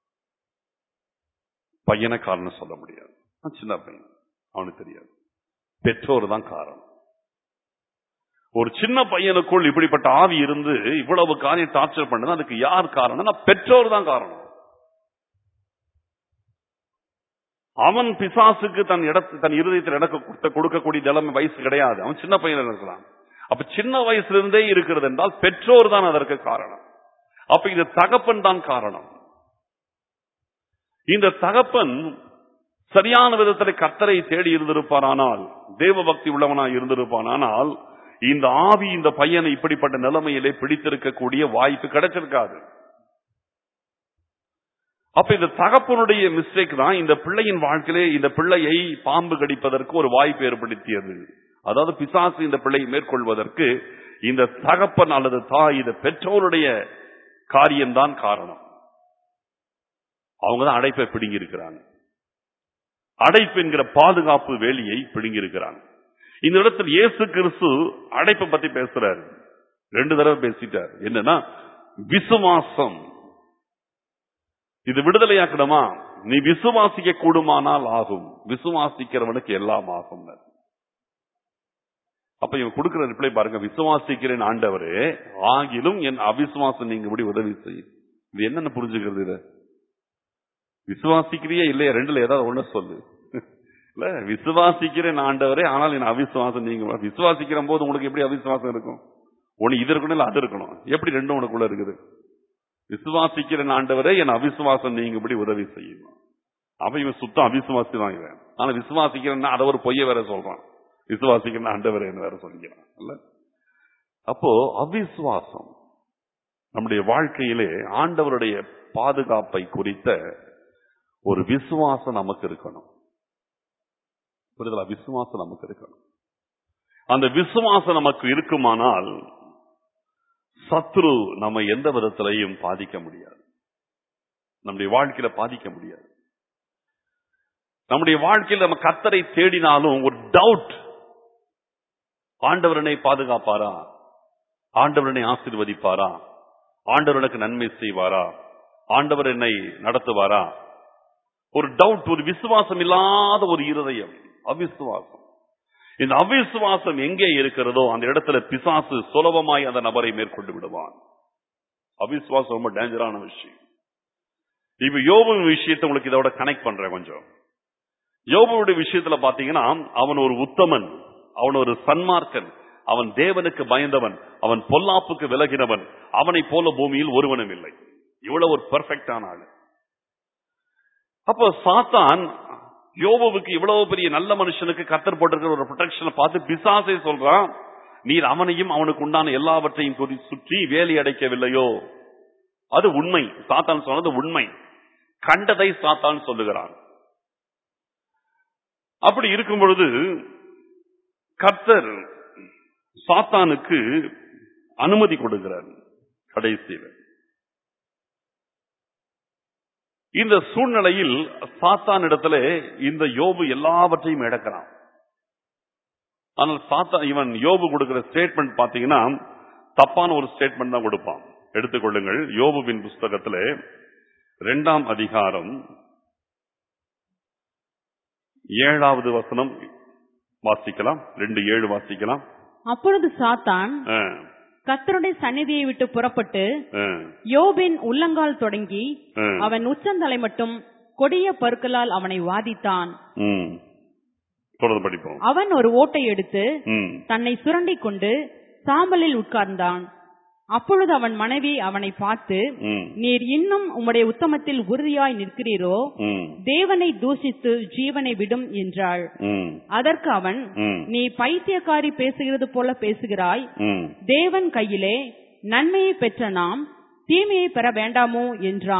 பையனை காரணம் சொல்ல முடியாது அவன் சின்ன பையன் அவனுக்கு தெரியாது பெற்றோர் தான் காரணம் ஒரு சின்ன பையனுக்குள் இப்படிப்பட்ட ஆவி இருந்து இவ்வளவு காரியம் டார்ச்சர் பண்ணது அதுக்கு யார் காரணம் பெற்றோர் தான் காரணம் அவன் பிசாசுக்கு தன் இடத்து தன் இருதயத்தில் இடக்க கொடுத்த கொடுக்கக்கூடிய நிலைமை வயசு கிடையாது அவன் சின்ன பையன் இருக்கலாம் அப்ப சின்ன வயசுல இருந்தே இருக்கிறது என்றால் பெற்றோர் தான் அதற்கு காரணம் அப்ப இந்த தகப்பன் தான் காரணம் இந்த தகப்பன் சரியான விதத்தில் கர்த்தரை தேடி இருந்திருப்பானால் தேவ பக்தி உள்ளவனா இருந்திருப்பானால் இந்த ஆவி இந்த பையனை இப்படிப்பட்ட நிலைமையிலே பிடித்திருக்கக்கூடிய வாய்ப்பு கிடைச்சிருக்காது அப்ப இந்த தகப்பனுடைய மிஸ்டேக் தான் இந்த பிள்ளையின் வாழ்க்கையிலே இந்த பிள்ளையை பாம்பு கடிப்பதற்கு ஒரு வாய்ப்பு ஏற்படுத்தியது அதாவது பிசாசு இந்த பிள்ளையை மேற்கொள்வதற்கு இந்த தகப்பன் அல்லது தாய் இந்த பெற்றோருடைய காரியம்தான் காரணம் அவங்க தான் அடைப்பை பிடுங்கி இருக்கிறாங்க அடைப்பு என்கிற பாதுகாப்பு வேலியை பிடுங்கி இருக்கிறாங்க இந்த இடத்தில் இயேசு கிறிஸ்து அடைப்பை பத்தி பேசுறாரு ரெண்டு தடவை பேசிட்டார் என்னன்னா விசுவாசம் இது விடுதலையாக்கணுமா நீ விசுவாசிக்க கூடுமானால் ஆகும் விசுவாசிக்கிறவனுக்கு எல்லாம் ஆகும் அப்ப இவன் கொடுக்கிற ரிப்ளை பாருங்க விசுவாசிக்கிறேன் ஆண்டவரே ஆகிலும் என் அவிசுவாசம் நீங்க உதவி செய்யும் இது என்னன்னு புரிஞ்சுக்கிறது இத விசுவாசிக்கிறியே இல்லையா ரெண்டுல ஏதாவது ஒண்ணு சொல்லு இல்ல விசுவாசிக்கிறேன் ஆண்டவரே ஆனால் என் அவிசுவாசம் நீங்க விசுவாசிக்கிற போது உங்களுக்கு எப்படி அவிசுவாசம் இருக்கும் ஒண்ணு இது இருக்கணும் இல்ல அது இருக்கணும் எப்படி ரெண்டும் உனக்குள்ள இருக்குது விசுவாசிக்கிற ஆண்டவரே என் அவிசுவாசம் நீங்கபடி உதவி செய்யும் அவன் இவன் சுத்தம் அவிசுவாசி தான் இவன் ஆனா விசுவாசிக்கிறேன்னா அதை ஒரு பொய்ய வேற சொல்றான் விசுவாசிக்கிற ஆண்டவரே வேற சொல்லிக்கிறான் இல்ல அப்போ அவிசுவாசம் நம்முடைய வாழ்க்கையிலே ஆண்டவருடைய பாதுகாப்பை குறித்த ஒரு விசுவாசம் நமக்கு இருக்கணும் புரிதலா விசுவாசம் நமக்கு இருக்கணும் அந்த விசுவாசம் நமக்கு இருக்குமானால் சத்ரு நம்ம எந்த விதத்திலையும் பாதிக்க முடியாது நம்முடைய வாழ்க்கையில பாதிக்க முடியாது நம்முடைய வாழ்க்கையில் நம்ம கத்தரை தேடினாலும் ஒரு டவுட் ஆண்டவரனை பாதுகாப்பாரா ஆண்டவரனை ஆசீர்வதிப்பாரா ஆண்டவர் எனக்கு நன்மை செய்வாரா ஆண்டவர் என்னை நடத்துவாரா ஒரு டவுட் ஒரு விசுவாசம் இல்லாத ஒரு இருதயம் அவிசுவாசம் இந்த அவிசுவாசம் எங்கே இருக்கிறதோ அந்த இடத்துல பிசாசு சுலபமாய் அந்த நபரை மேற்கொண்டு விடுவான் அவிசுவாசம் ரொம்ப டேஞ்சரான விஷயம் இப்ப யோபு விஷயத்தை உங்களுக்கு இதோட கனெக்ட் பண்றேன் கொஞ்சம் யோபுடைய விஷயத்துல பாத்தீங்கன்னா அவன் ஒரு உத்தமன் அவன் ஒரு சன்மார்க்கன் அவன் தேவனுக்கு பயந்தவன் அவன் பொல்லாப்புக்கு விலகினவன் அவனை போல பூமியில் ஒருவனும் இல்லை இவ்வளவு ஒரு பெர்ஃபெக்டான ஆளு அப்போ சாத்தான் யோபுவுக்கு இவ்வளவு பெரிய நல்ல மனுஷனுக்கு கத்தர் போட்டிருக்கிற ஒரு ப்ரொடெக்ஷனை பார்த்து பிசாசை சொல்றான் நீர் அவனையும் அவனுக்கு உண்டான எல்லாவற்றையும் குறி சுற்றி வேலி அடைக்கவில்லையோ அது உண்மை சாத்தான் சொன்னது உண்மை கண்டதை சாத்தான் சொல்லுகிறான் அப்படி இருக்கும் பொழுது கர்த்தர் சாத்தானுக்கு அனுமதி கொடுக்கிறார் கடைசியில் இந்த சூழ்நிலையில் சாத்தான் இடத்துல இந்த யோபு எல்லாவற்றையும் இழக்கிறான் ஆனால் சாத்தா இவன் யோபு கொடுக்கிற ஸ்டேட்மெண்ட் பாத்தீங்கன்னா தப்பான ஒரு ஸ்டேட்மெண்ட் தான் கொடுப்பான் எடுத்துக்கொள்ளுங்கள் யோபுவின் புஸ்தகத்துல இரண்டாம் அதிகாரம் ஏழாவது வசனம் வாசிக்கலாம் ரெண்டு ஏழு வாசிக்கலாம் அப்பொழுது சாத்தான் ஆ, கர்த்தருடைய சந்நிதியை விட்டு புறப்பட்டு ஆ, யோபின் உள்ளங்கால் தொடங்கி ஆ. அவன் உச்சந்தலை மட்டும் கொடிய பருக்களால் அவனை வாதித்தான் ம். தொடர்ந்து படிப்போம் அவன் ஒரு ஓட்டை எடுத்து ம். தன்னை சுரண்டிக் கொண்டு சாம்பலில் உட்கார்ந்தான் அப்பொழுது அவன் மனைவி அவனை பார்த்து ம். நீர் இன்னும் உம்முடைய உத்தமத்தில் உறுதியாய் நிற்கிறீரோ ம். தேவனை தூஷித்து ஜீவனை விடும் என்றாள் ம். அதற்கு அவன் ம். நீ பைத்தியக்காரி பேசுகிறது போல பேசுகிறாய் ம். தேவன் கையிலே நன்மையை பெற்ற நாம் தீமையை பெற வேண்டாமோ என்றான்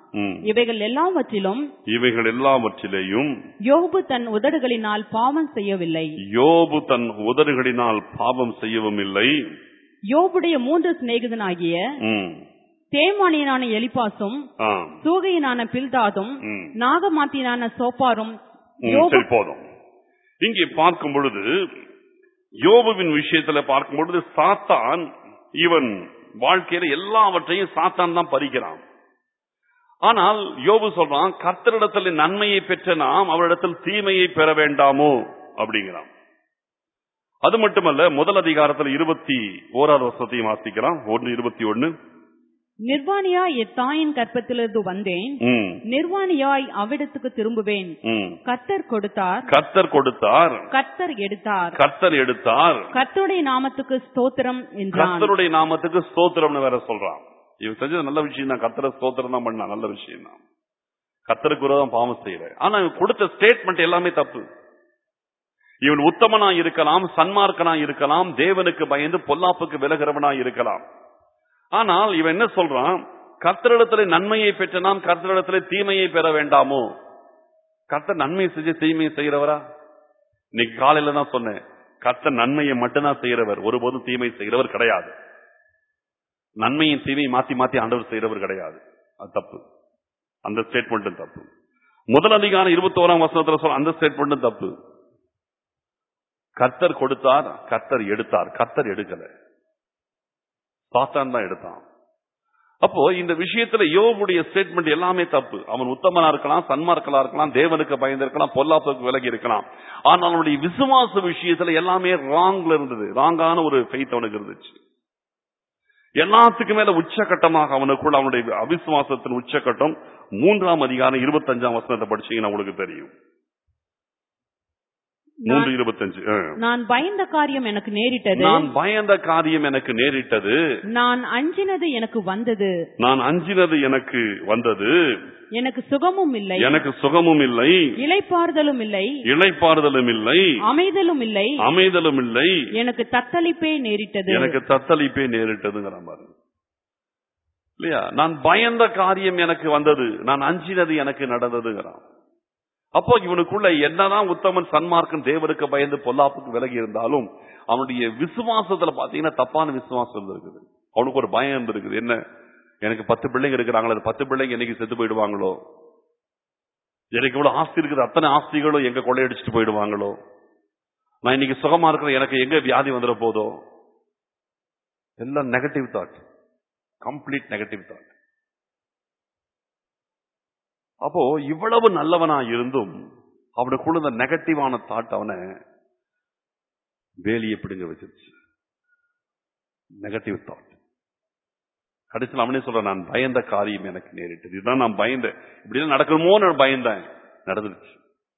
ம். இவைகள் எல்லாவற்றிலும் இவைகள் எல்லாவற்றிலேயும் யோபு தன் உதடுகளினால் பாவம் செய்யவில்லை யோபு தன் உதடுகளினால் பாவம் செய்யவும் இல்லை யோபுடைய மூன்று சிநேகிதனாகிய ம். தேமானியனான எலிபாசும் ஆ. சூகையனான பில்தாதும் ம். நாகமாத்தியனான சோப்பாரும் ம், யோபு சரி போதும் இங்கே பார்க்கும் பொழுது யோபுவின் விஷயத்துல பார்க்கும் பொழுது சாத்தான் இவன் வாழ்க்கையில எல்லாவற்றையும் சாத்தான் தான் பறிக்கிறான் ஆனால் யோபு சொல்றான் கர்த்தரிடத்தில் நன்மையை பெற்ற நாம் அவரிடத்தில் தீமையை பெற வேண்டாமோ அப்படிங்கிறான் அது மட்டுமல்ல முதல் அதிகாரத்தில் இருபத்தி ஓராவது வருஷத்தையும் வாசிக்கலாம் ஒன்று இருபத்தி ஒன்னு நிர்வாணியாய் எத்தாயின் கற்பத்திலிருந்து வந்தேன் ம், நிர்வாணியாய் அவ்விடத்துக்கு திரும்புவேன் ம். கர்த்தர் கொடுத்தார் கர்த்தர் கொடுத்தார் கர்த்தர் எடுத்தார் கர்த்தர் எடுத்தார் கர்த்தருடைய நாமத்துக்கு ஸ்தோத்திரம் என்றான் கர்த்தருடைய நாமத்துக்கு ஸ்தோத்திரம்னு வேற சொல்றான் இவன் செஞ்சது நல்ல விஷயம் தான் கர்த்தர ஸ்தோத்திரம் தான் பண்ணா நல்ல விஷயம் தான் கர்த்தருக்கு விரோதம் பாவம் செய்யற ஆனா இவன் கொடுத்த ஸ்டேட்மெண்ட் எல்லாமே தப்பு இவன் உத்தமனா இருக்கலாம் சன்மார்க்கனா இருக்கலாம் தேவனுக்கு பயந்து பொல்லாப்புக்கு விலகிறவனா இருக்கலாம் ஆனால் இவன் என்ன சொல்றான் கர்த்தரிடத்துல நன்மையை பெற்ற நாம் கர்த்தரிடத்துல தீமையை பெற வேண்டாமோ கர்த்தர் நன்மை செஞ்சு தீமையை செய்கிறவரா இன்னைக்கு காலையில தான் சொன்னேன் கர்த்தர் நன்மையை மட்டும்தான் செய்கிறவர் ஒருபோதும் தீமை செய்கிறவர் கிடையாது நன்மையின் தீமையை மாத்தி மாத்தி ஆண்டவர் செய்கிறவர் கிடையாது அது தப்பு அந்த ஸ்டேட்மெண்ட்டும் தப்பு முதல் அதிகாரம் இருபத்தோராம் வசனத்துல சொல்ல அந்த ஸ்டேட்மெண்ட்டும் தப்பு கர்த்தர் கொடுத்தார் கர்த்தர் எடுத்தார் கர்த்தர் எடுக்கல சாத்தான் தான் எடுத்தான் அப்போ இந்த விஷயத்துல யோபுடைய ஸ்டேட்மெண்ட் எல்லாமே தப்பு அவன் உத்தமனா இருக்கலாம் சன்மார்க்கலா இருக்கலாம் தேவனுக்கு பயந்து இருக்கலாம் பொல்லாப்புக்கு விலகி இருக்கலாம் ஆனால் அவனுடைய விசுவாச விஷயத்துல எல்லாமே ராங்ல இருந்தது ராங்கான ஒரு ஃபெய்த் அவனுக்கு இருந்துச்சு எல்லாத்துக்கு மேல உச்சகட்டமாக அவனுக்குள்ள அவனுடைய அவிசுவாசத்தின் உச்சகட்டம் மூன்றாம் அதிகாரம் இருபத்தஞ்சாம் வசனத்தை படிச்சீங்கன்னா உங்களுக்கு தெரியும் மூன்று இருபத்தஞ்சு ஆ. நான் பயந்த காரியம் எனக்கு நேரிட்டது நான் பயந்த காரியம் எனக்கு நேரிட்டது நான் அஞ்சினது எனக்கு வந்தது நான் அஞ்சினது எனக்கு வந்தது எனக்கு சுகமும் இல்லை எனக்கு சுகமும் இல்லை இளைப்பாறுதலும் இல்லை இளைப்பாறுதலும் இல்லை அமைதலும் இல்லை அமைதலும் இல்லை எனக்கு தத்தளிப்பே நேரிட்டது எனக்கு தத்தளிப்பே நேரிட்டதுங்கிற பாருங்க இல்லையா நான் பயந்த காரியம் எனக்கு வந்தது நான் அஞ்சினது எனக்கு நடந்ததுங்கிறான் அப்போ இவனுக்குள்ள என்னதான் உத்தமன் சன்மார்க்கன் தேவருக்கு பயந்து பொல்லாப்புக்கு விலகி இருந்தாலும் அவனுடைய விசுவாசத்துல பாத்தீங்கன்னா தப்பான விசுவாசம் இருந்திருக்குது அவனுக்கு ஒரு பயம் இருந்திருக்குது என்ன எனக்கு பத்து பிள்ளைங்க இருக்கிறாங்களா அந்த பத்து பிள்ளைங்க என்னைக்கு செத்து போயிடுவாங்களோ எனக்கு இவ்வளவு ஆஸ்தி இருக்குது அத்தனை ஆஸ்திகளும் எங்க கொள்ளையடிச்சிட்டு போயிடுவாங்களோ நான் இன்னைக்கு சுகமா இருக்கிற எனக்கு எங்க வியாதி வந்துட போதோ எல்லாம் negative thought complete negative thought அப்போ இவ்வளவு நல்லவனா இருந்தும் அவனுக்குள்ள இந்த நெகட்டிவான தாட் அவனை வேலியை பிடுங்க வச்சிருச்சு நெகட்டிவ் தாட் கடைசியில் அவனே சொல்றான் நான் பயந்த காரியம் எனக்கு நேரிட்டது இதுதான் நான் பயந்தேன் இப்படிலாம் நடக்கணுமோ நான் பயந்தேன் நடந்துருச்சு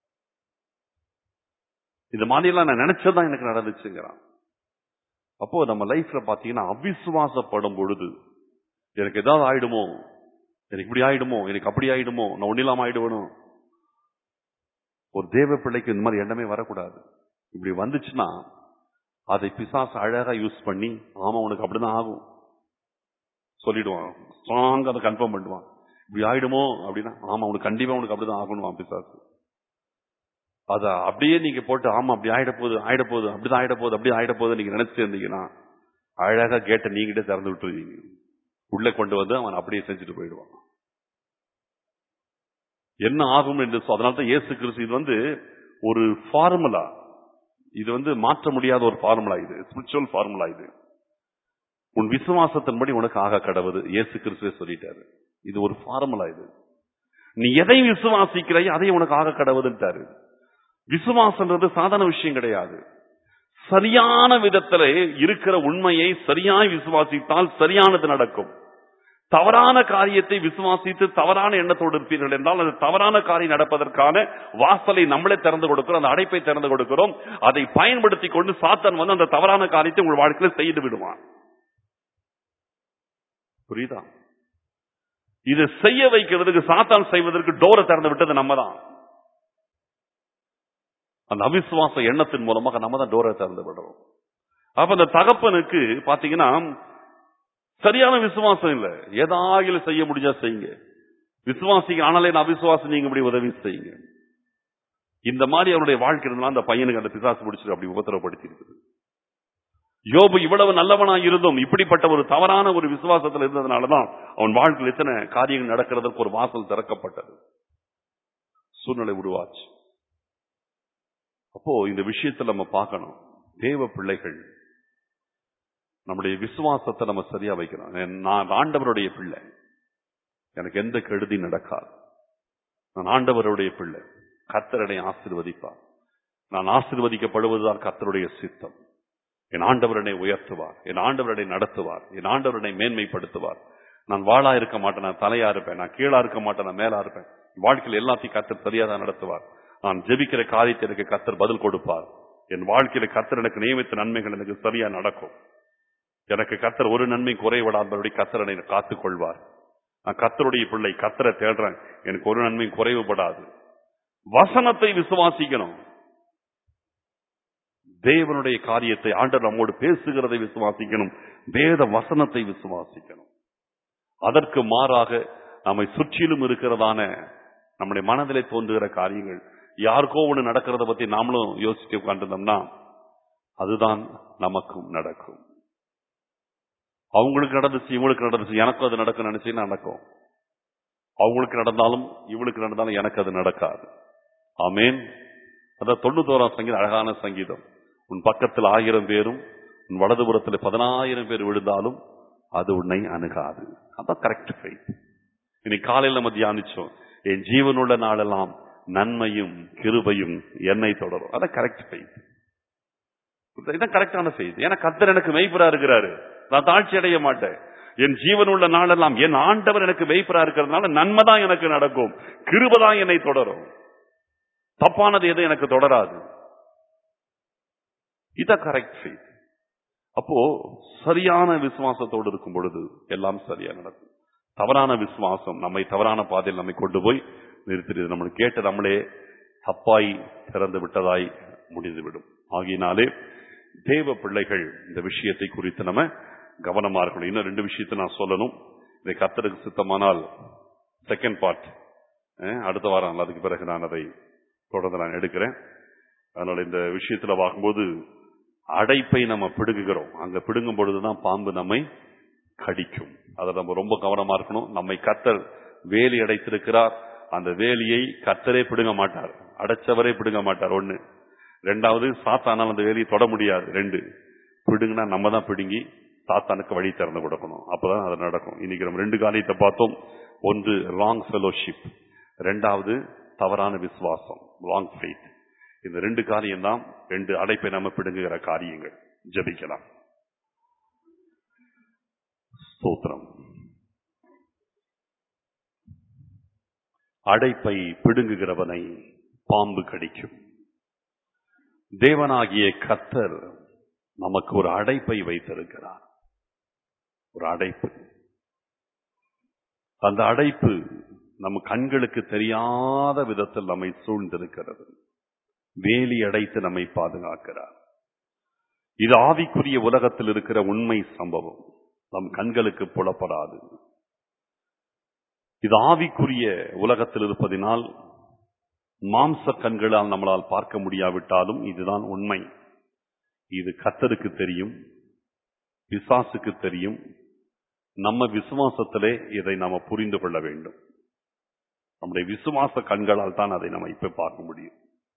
இது மாதிரிலாம் நான் நினைச்சதான் எனக்கு நடந்துச்சுங்கிறான் அப்போ நம்ம லைஃப்ல பாத்தீங்கன்னா அவிசுவாசப்படும் பொழுது எனக்கு ஏதாவது ஆயிடுமோ எனக்கு இப்படி ஆயிடுமோ எனக்கு அப்படி ஆயிடுமோ நான் ஒன்னிலாம ஆயிடுவனும் ஒரு தேவ பிள்ளைக்கு இந்த மாதிரி எண்ணமே வரக்கூடாது இப்படி வந்துச்சுன்னா அதை பிசாசு அழகா யூஸ் பண்ணி ஆமா உனக்கு அப்படிதான் ஆகும் சொல்லிடுவான் ஸ்ட்ராங் அதை கன்ஃபார்ம் பண்ணுவான் இப்படி ஆயிடுமோ அப்படின்னா ஆமா உனக்கு கண்டிப்பா உனக்கு அப்படிதான் ஆகணும் பிசாசு அத அப்படியே நீங்க போட்டு ஆமா அப்படி ஆயிட போகுது ஆயிட போகுது அப்படிதான் ஆயிட போகுது அப்படி ஆயிட போகுது நீங்க நினைச்சிட்டு இருந்தீங்கன்னா அழகா கேட்ட நீங்கிட்டே திறந்து விட்டுருவீங்க உள்ள கொண்டு வந்து அவன் அப்படியே செஞ்சுட்டு போயிடுவான் என்ன ஆகும் என்று சொ- அதனால தான் இயேசு கிறிஸ்து இது வந்து ஒரு ஃபார்முலா இது வந்து மாற்ற முடியாத ஒரு ஃபார்முலா இது ஸ்பிரிச்சுவல் ஃபார்முலா இது உன் விசுவாசத்தின்படி உனக்கு ஆக கடவுது இயேசு கிறிஸ்துவே சொல்லிட்டாரு இது ஒரு ஃபார்முலா இது நீ எதை விசுவாசிக்கிறாய் அதை உனக்கு ஆக கடவுதுன்ட்டாரு விசுவாசன்றது சாதாரண விஷயம் கிடையாது சரியான விதத்துல இருக்கிற உண்மையை சரியாய் விசுவாசித்தால் சரியானது நடக்கும் தவறான காரியத்தை விசுவாசித்து தவறான எண்ணத்தோடு இருப்பீர்கள் என்றால் அது தவறான காரியம் நடப்பதற்கான வாசலை நம்மளே திறந்து கொடுக்கிறோம் அந்த அடைப்பை திறந்து கொடுக்கிறோம் அதை பயன்படுத்தி கொண்டு சாத்தன் வந்து அந்த தவறான காரியத்தை உங்கள் வாழ்க்கையில செய்து விடுவான் புரியுதா இதை செய்ய வைக்கிறதுக்கு சாத்தான் செய்வதற்கு டோரை திறந்து விட்டது நம்ம தான் அந்த அவிசுவாச எண்ணத்தின் மூலமாக நம்ம தான் டோரை திறந்து விடுறோம் அப்ப அந்த தகப்பனுக்கு பாத்தீங்கன்னா சரியான விசுவாசம் இல்ல ஏதாயிலும் செய்ய முடிஞ்சா செய்யுங்க விசுவாசிங்க ஆனாலே நான் விசுவாசம் நீங்க இப்படி உதவி செய்யுங்க இந்த மாதிரி அவனுடைய வாழ்க்கை இருந்தா அந்த பையனுக்கு அந்த பிசாசு பிடிச்சிட்டு அப்படி உபத்திரப்படுத்தி இருக்குது யோபு இவ்வளவு நல்லவனா இருந்தும் இப்படிப்பட்ட ஒரு தவறான ஒரு விசுவாசத்தில் இருந்ததுனாலதான் அவன் வாழ்க்கையில் எத்தனை காரியங்கள் நடக்கிறதுக்கு ஒரு வாசல் திறக்கப்பட்டது சூழ்நிலை உருவாச்சு அப்போ இந்த விஷயத்துல நம்ம பார்க்கணும் தேவ பிள்ளைகள் நம்முடைய விசுவாசத்தை நம்ம சரியா வைக்கிறோம் நான் ஆண்டவருடைய பிள்ளை எனக்கு எந்த கெடுதி நடக்காது நான் ஆண்டவருடைய பிள்ளை கர்த்தரனை ஆசிர்வதிப்பார் நான் ஆசிர்வதிக்கப்படுவதுதான் கர்த்தருடைய சித்தம் என் ஆண்டவரனை உயர்த்துவார் என் ஆண்டவரனை நடத்துவார் என் ஆண்டவரனை மேன்மைப்படுத்துவார் நான் வாளா இருக்க மாட்டேன் நான் தலையா இருப்பேன் நான் கீழா இருக்க மாட்டேன் நான் மேலா இருப்பேன் வாழ்க்கையில் எல்லாத்தையும் கர்த்தர் சரியாதான் நடத்துவார் நான் ஜெபிக்கிற காரியத்தை எனக்கு கர்த்தர் பதில் கொடுப்பார் என் வாழ்க்கையில கர்த்தர் எனக்கு நியமித்த நன்மைகள் எனக்கு சரியா நடக்கும் எனக்கு கர்த்தர் ஒரு நன்மை குறைவிடாதபடி கர்த்தரனை காத்துக் கொள்வார் நான் கர்த்தருடைய பிள்ளை கர்த்தரை தேடுறேன் எனக்கு ஒரு நன்மை குறைவுபடாது வசனத்தை விசுவாசிக்கணும் தேவனுடைய காரியத்தை ஆண்டவர் நம்மோடு பேசுகிறதை விசுவாசிக்கணும் வேத வசனத்தை விசுவாசிக்கணும் அதற்கு மாறாக நம்மை சுற்றிலும் இருக்கிறதான நம்முடைய மனதிலே தோன்றுகிற காரியங்கள் யாருக்கோ ஒண்ணு நடக்கிறத பத்தி நாமளும் யோசிச்சு உட்காந்துருந்தோம்னா அதுதான் நமக்கும் நடக்கும் அவங்களுக்கு நடந்துச்சு இவங்களுக்கு நடந்துச்சு எனக்கும் அது நடக்கும் நினைச்சு நடக்கும் அவங்களுக்கு நடந்தாலும் இவளுக்கு நடந்தாலும் எனக்கு அது நடக்காது ஆமேன் அதான் தொண்ணூத்தோராம் சங்கீதம் அழகான சங்கீதம் உன் பக்கத்தில் ஆயிரம் பேரும் உன் வலதுபுறத்தில் பதினாயிரம் பேர் விழுந்தாலும் அது உன்னை அணுகாது அதான் கரெக்ட் ஃபைட் இன்னைக்கு காலையில் நம்ம தியானிச்சோம் என் ஜீவனுள்ள நாளெல்லாம் நன்மையும் கிருபையும் என்னை தொடரும் அதான் கரெக்ட் ஃபைட் இதான் கரெக்டான ஃபெய்த் ஏன்னா கத்தர் எனக்கு மெய்ப்பரா இருக்கிறாரு நான் தாழ்ச்சி அடைய மாட்டேன் என் ஜீவன் உள்ள நாளெல்லாம் என் ஆண்டவர் எனக்கு மெய்ப்பரா இருக்கிறதுனால நன்மை தான் எனக்கு நடக்கும் கிருபதான் என்னை தொடரும் தப்பானது எதுவும் எனக்கு தொடராது இத கரெக்ட் ஃபெய்த் அப்போ சரியான விசுவாசத்தோடு இருக்கும் பொழுது எல்லாம் சரியா நடக்கும் தவறான விசுவாசம் நம்மை தவறான பாதையில் நம்மை கொண்டு போய் நிறுத்திடுது நம்மளுக்கு கேட்டு நம்மளே தப்பாய் திறந்து விட்டதாய் முடிந்துவிடும் ஆகினாலே தேவ பிள்ளைகள் இந்த விஷயத்தை குறித்து நம்ம கவனமா இருக்கணும் இன்னும் ரெண்டு விஷயத்தை நான் சொல்லணும் இதை கத்தருக்கு சித்தமானால் செகண்ட் பார்ட் அடுத்த வாரம் அதுக்கு பிறகு நான் அதை தொடர்ந்து நான் எடுக்கிறேன் அதனால இந்த விஷயத்துல பார்க்கும்போது அடைப்பை நம்ம பிடுங்குகிறோம் அங்க பிடுங்கும் பொழுதுதான் பாம்பு நம்மை கடிக்கும் அதை நம்ம ரொம்ப கவனமா இருக்கணும் நம்மை கத்தர் வேலி அடைத்திருக்கிறார் அந்த வேலியை கத்தரே பிடுங்க மாட்டார் அடைச்சவரே பிடுங்க மாட்டார் ஒண்ணு ரெண்டாவது சாத்தானால் அந்த வேலியை தொட முடியாது ரெண்டு பிடுங்கினா நம்ம தான் பிடுங்கி சாத்தானுக்கு வழி திறந்து கொடுக்கணும் அப்பதான் அது நடக்கும் இன்னைக்கு நம்ம ரெண்டு காரியத்தை பார்த்தோம் ஒன்று ராங் ஃபெலோஷிப் ரெண்டாவது தவறான விசுவாசம் ராங் ஃபெய்த் இந்த ரெண்டு காரியம் தான் ரெண்டு அடைப்பை நம்ம பிடுங்குகிற காரியங்கள் ஜபிக்கலாம் ஸ்தோத்திரம் அடைப்பை பிடுங்குகிறவனை பாம்பு கடிக்கும் தேவனாகிய கத்தர் நமக்கு ஒரு அடைப்பை வைத்திருக்கிறார் ஒரு அடைப்பு அந்த அடைப்பு நம் கண்களுக்கு தெரியாத விதத்தில் நம்மை சூழ்ந்திருக்கிறது வேலி அடைத்து நம்மை பாதுகாக்கிறார் இது ஆவிக்குரிய உலகத்தில் இருக்கிற உண்மை சம்பவம் நம் கண்களுக்கு புலப்படாது இது ஆவிக்குரிய உலகத்தில் இருப்பதினால் மாம்ச கண்களால் நம்மளால் பார்க்க முடியாவிட்டாலும் இதுதான் உண்மை இது கத்தருக்கு தெரியும் பிசாசுக்கு தெரியும் நம்ம விசுவாசத்திலே இதை நாம புரிந்து கொள்ள வேண்டும் நம்முடைய விசுவாச கண்களால் தான் அதை நம்ம இப்ப பார்க்க முடியும்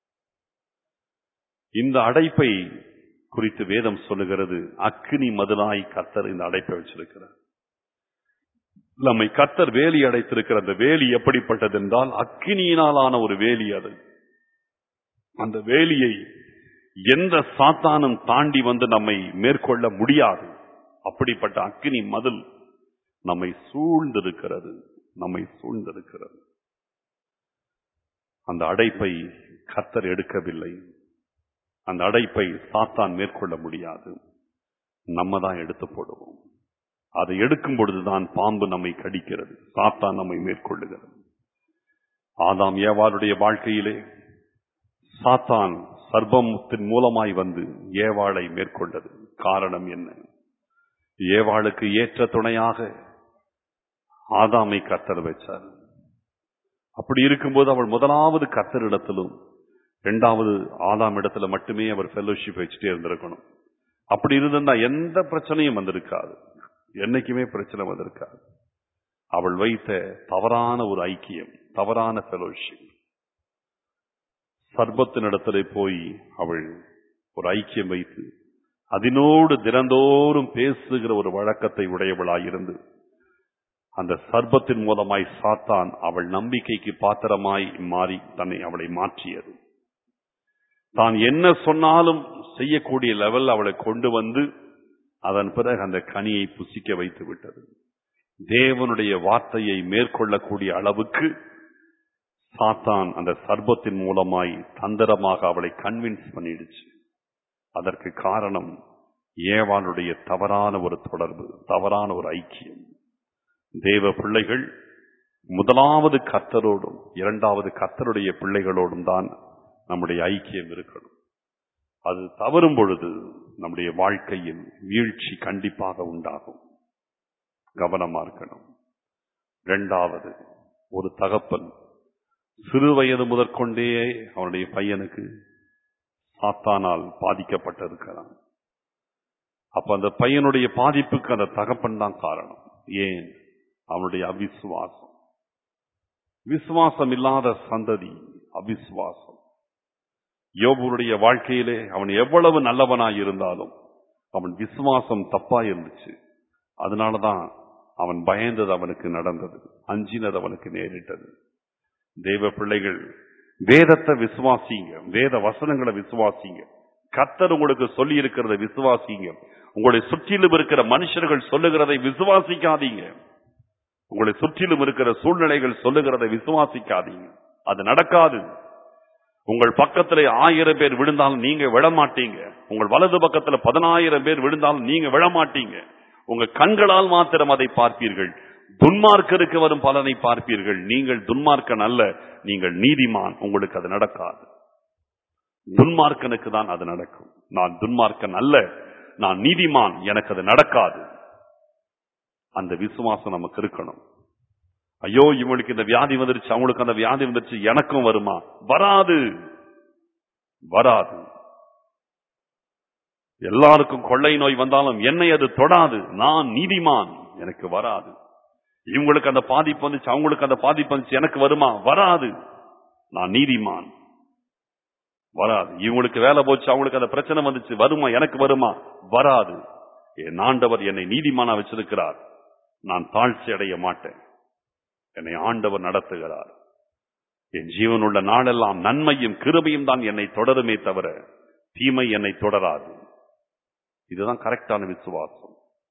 இந்த அடைப்பை குறித்து வேதம் சொல்லுகிறது அக்னி மதுனாய் கத்தர் இந்த அடைப்பை வச்சிருக்கிறார் நம்மை கத்தர் வேலி அடைத்திருக்கிற அந்த வேலி எப்படிப்பட்டது என்றால் அக்கினியினாலான ஒரு வேலி அது அந்த வேலியை எந்த சாத்தானும் தாண்டி வந்து நம்மை மேற்கொள்ள முடியாது அப்படிப்பட்ட அக்கினி மதில் நம்மை சூழ்ந்திருக்கிறது நம்மை சூழ்ந்திருக்கிறது அந்த அடைப்பை கத்தர் எடுக்கவில்லை அந்த அடைப்பை சாத்தான் மேற்கொள்ள முடியாது நம்ம தான் எடுத்து போடுவோம் அதை எடுக்கும் பொழுதுதான் பாம்பு நம்மை கடிக்கிறது சாத்தான் நம்மை மேற்கொள்ளுகிறது ஆதாம் ஏவாளுடைய வாழ்க்கையிலே சாத்தான் சர்ப்பத்தின் மூலமாய் வந்து ஏவாளை மேற்கொண்டது காரணம் என்ன ஏவாளுக்கு ஏற்ற துணையாக ஆதாமை கத்தர் வச்சார் அப்படி இருக்கும்போது அவள் முதலாவது கத்தரிடத்திலும் இரண்டாவது ஆதாம் இடத்துல மட்டுமே அவர் ஃபெல்லோஷிப் வச்சுட்டே இருந்திருக்கணும் அப்படி இருந்திருந்தா எந்த பிரச்சனையும் வந்திருக்காது என்னைக்குமே பிரச்சனை வந்திருக்காது அவள் வைத்த தவறான ஒரு ஐக்கியம் தவறான ஃபெலோஷிப் சர்பத்தினிடத்திலே போய் அவள் ஒரு ஐக்கியம் வைத்து அதனோடு தினந்தோறும் பேசுகிற ஒரு வழக்கத்தை உடையவளாயிருந்து அந்த சர்பத்தின் மூலமாய் சாத்தான் அவள் நம்பிக்கைக்கு பாத்திரமாய் மாறி தன்னை அவளை மாற்றியது தான் என்ன சொன்னாலும் செய்யக்கூடிய லெவல் அவளை கொண்டு வந்து அதன் பிறகு அந்த கனியை புசிக்க வைத்து விட்டது தேவனுடைய வார்த்தையை மேற்கொள்ளக்கூடிய அளவுக்கு சாத்தான் அந்த சர்பத்தின் மூலமாய் தந்திரமாக அவளை கன்வின்ஸ் பண்ணிடுச்சு அதற்கு காரணம் ஏவாளுடைய தவறான ஒரு தொடர்பு தவறான ஒரு ஐக்கியம் தேவ பிள்ளைகள் முதலாவது கத்தரோடும் இரண்டாவது கத்தருடைய பிள்ளைகளோடும் தான் நம்முடைய ஐக்கியம் இருக்கணும் அது தவறும் பொழுது நம்முடைய வாழ்க்கையில் வீழ்ச்சி கண்டிப்பாக உண்டாகும் கவனமா இருக்கணும் இரண்டாவது ஒரு தகப்பன் சிறு வயது முதற்கொண்டே அவனுடைய பையனுக்கு சாத்தானால் பாதிக்கப்பட்டிருக்கிறான் அப்ப அந்த பையனுடைய பாதிப்புக்கு அந்த தகப்பன் தான் காரணம் ஏன் அவனுடைய அவிசுவாசம் விசுவாசம் இல்லாத சந்ததி அவிசுவாசம் யோபுடைய வாழ்க்கையிலே அவன் எவ்வளவு நல்லவனாய் இருந்தாலும் அவன் விசுவாசம் தப்பா இருந்துச்சு அதனாலதான் அவன் பயந்தது அவனுக்கு நடந்தது அஞ்சினது அவனுக்கு நேரிட்டது தெய்வ பிள்ளைகள் வேதத்தை விசுவாசிங்க வேத வசனங்களை விசுவாசிங்க கத்தர் உங்களுக்கு சொல்லி இருக்கிறத விசுவாசிங்க உங்களை சுற்றிலும் இருக்கிற மனுஷர்கள் சொல்லுகிறதை விசுவாசிக்காதீங்க உங்களை சுற்றிலும் இருக்கிற சூழ்நிலைகள் சொல்லுகிறதை விசுவாசிக்காதீங்க அது நடக்காது உங்கள் பக்கத்துல ஆயிரம் பேர் விழுந்தாலும் நீங்க விழமாட்டீங்க உங்கள் வலது பக்கத்துல பதினாயிரம் பேர் விழுந்தாலும் நீங்க விழமாட்டீங்க உங்க கண்களால் மாத்திரம் அதை பார்ப்பீர்கள் துன்மார்க்கருக்கு வரும் பலனை பார்ப்பீர்கள் நீங்கள் துன்மார்க்கன் அல்ல நீங்கள் நீதிமான் உங்களுக்கு அது நடக்காது துன்மார்க்கனுக்கு தான் அது நடக்கும் நான் துன்மார்க்கன் அல்ல நான் நீதிமான் எனக்கு அது நடக்காது அந்த விசுவாசம் நமக்கு இருக்கணும் ஐயோ இவங்களுக்கு இந்த வியாதி வந்துருச்சு அவங்களுக்கு அந்த வியாதி வந்துருச்சு எனக்கும் வருமா வராது வராது எல்லாருக்கும் கொள்ளை நோய் வந்தாலும் என்னை அது தொடாது நான் நீதிமான் எனக்கு வராது இவங்களுக்கு அந்த பாதிப்பு வந்துச்சு அவங்களுக்கு அந்த பாதிப்பு வந்துச்சு எனக்கு வருமா வராது நான் நீதிமான் வராது இவங்களுக்கு வேலை போச்சு அவங்களுக்கு அந்த பிரச்சனை வந்துச்சு வருமா எனக்கு வருமா வராது என் ஆண்டவர் என்னை நீதிமானா வச்சிருக்கிறார் நான் தாழ்ச்சி அடைய மாட்டேன் என்னை ஆண்டவர் நடத்துகிறார் என் ஜீவனுள்ள நாளெல்லாம் நன்மையும் கிருபையும் தான் என்னை தொடருமே தவிர தீமை என்னை தொடராது இதுதான் கரெக்டான விசுவாசம்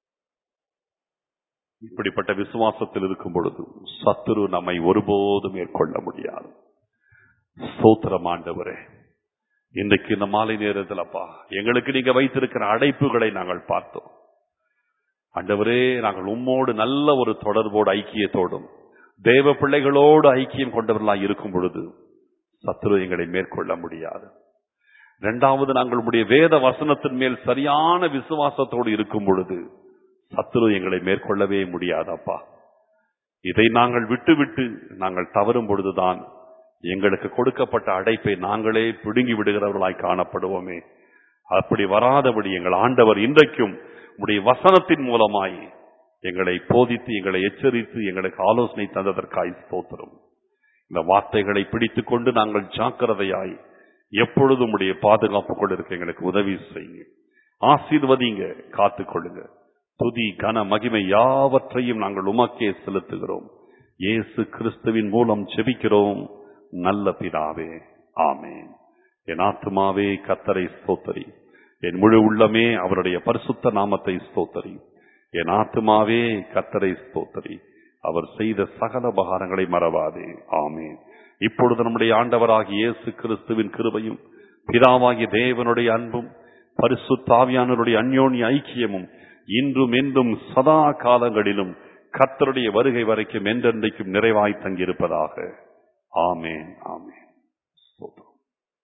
இப்படிப்பட்ட விசுவாசத்தில் இருக்கும் பொழுது சத்துரு நம்மை ஒருபோதும் மேற்கொள்ள முடியாது ஸ்தோத்திரம் ஆண்டவரே இன்றைக்கு இந்த மாலை நேரத்தில் அப்பா எங்களுக்கு நீங்க வைத்திருக்கிற அடைப்புகளை நாங்கள் பார்த்தோம் ஆண்டவரே நாங்கள் உம்மோடு நல்ல ஒரு தொடர்போடு ஐக்கியத்தோடும் தேவ பிள்ளைகளோடு ஐக்கியம் கொண்டவர்களாய் இருக்கும் பொழுது சத்துரு எங்களை மேற்கொள்ள முடியாது இரண்டாவது நாங்கள் உடைய வேத வசனத்தின் மேல் சரியான விசுவாசத்தோடு இருக்கும் பொழுது சத்துரு எங்களை மேற்கொள்ளவே முடியாதப்பா இதை நாங்கள் விட்டு விட்டு நாங்கள் தவறும் பொழுதுதான் எங்களுக்கு கொடுக்கப்பட்ட அடைப்பை நாங்களே பிடுங்கி விடுகிறவர்களாய் காணப்படுவோமே அப்படி வராதபடி எங்கள் ஆண்டவர் இன்றைக்கும் உடைய வசனத்தின் மூலமாய் எங்களை போதித்து எங்களை எச்சரித்து எங்களுக்கு ஆலோசனை தந்ததற்காய் ஸ்தோத்திரம் இந்த வார்த்தைகளை பிடித்துக் கொண்டு நாங்கள் ஜாக்கிரதையாய் எப்பொழுதும் உடைய பாதுகாப்பு கொண்டு இருக்க எங்களுக்கு உதவி செய்யுங்க ஆசீர்வதிங்க காத்துக்கொள்ளுங்க துதி கன மகிமை யாவற்றையும் நாங்கள் உமக்கே செலுத்துகிறோம் இயேசு கிறிஸ்துவின் மூலம் செபிக்கிறோம் நல்ல பிதாவே ஆமேன் என் ஆத்துமாவே கத்தரை ஸ்தோத்தரி என் முழு உள்ளமே அவருடைய பரிசுத்த நாமத்தை ஸ்தோத்தரி என் ஆத்துமாவே கத்தரை ஸ்தோத்தரி அவர் செய்த சகல உபகாரங்களை மறவாதே ஆமேன் இப்பொழுது நம்முடைய ஆண்டவராகிய இயேசு கிறிஸ்துவின் கிருபையும் பிதாவாகிய தேவனுடைய அன்பும் பரிசுத்தாவியானவருடைய அந்யோன்ய ஐக்கியமும் இன்றும் என்றும் சதா காலங்களிலும் கத்தருடைய வருகை வரைக்கும் என்றென்றைக்கும் நிறைவாய் தங்கியிருப்பதாக ஆமேன் ஆமேன்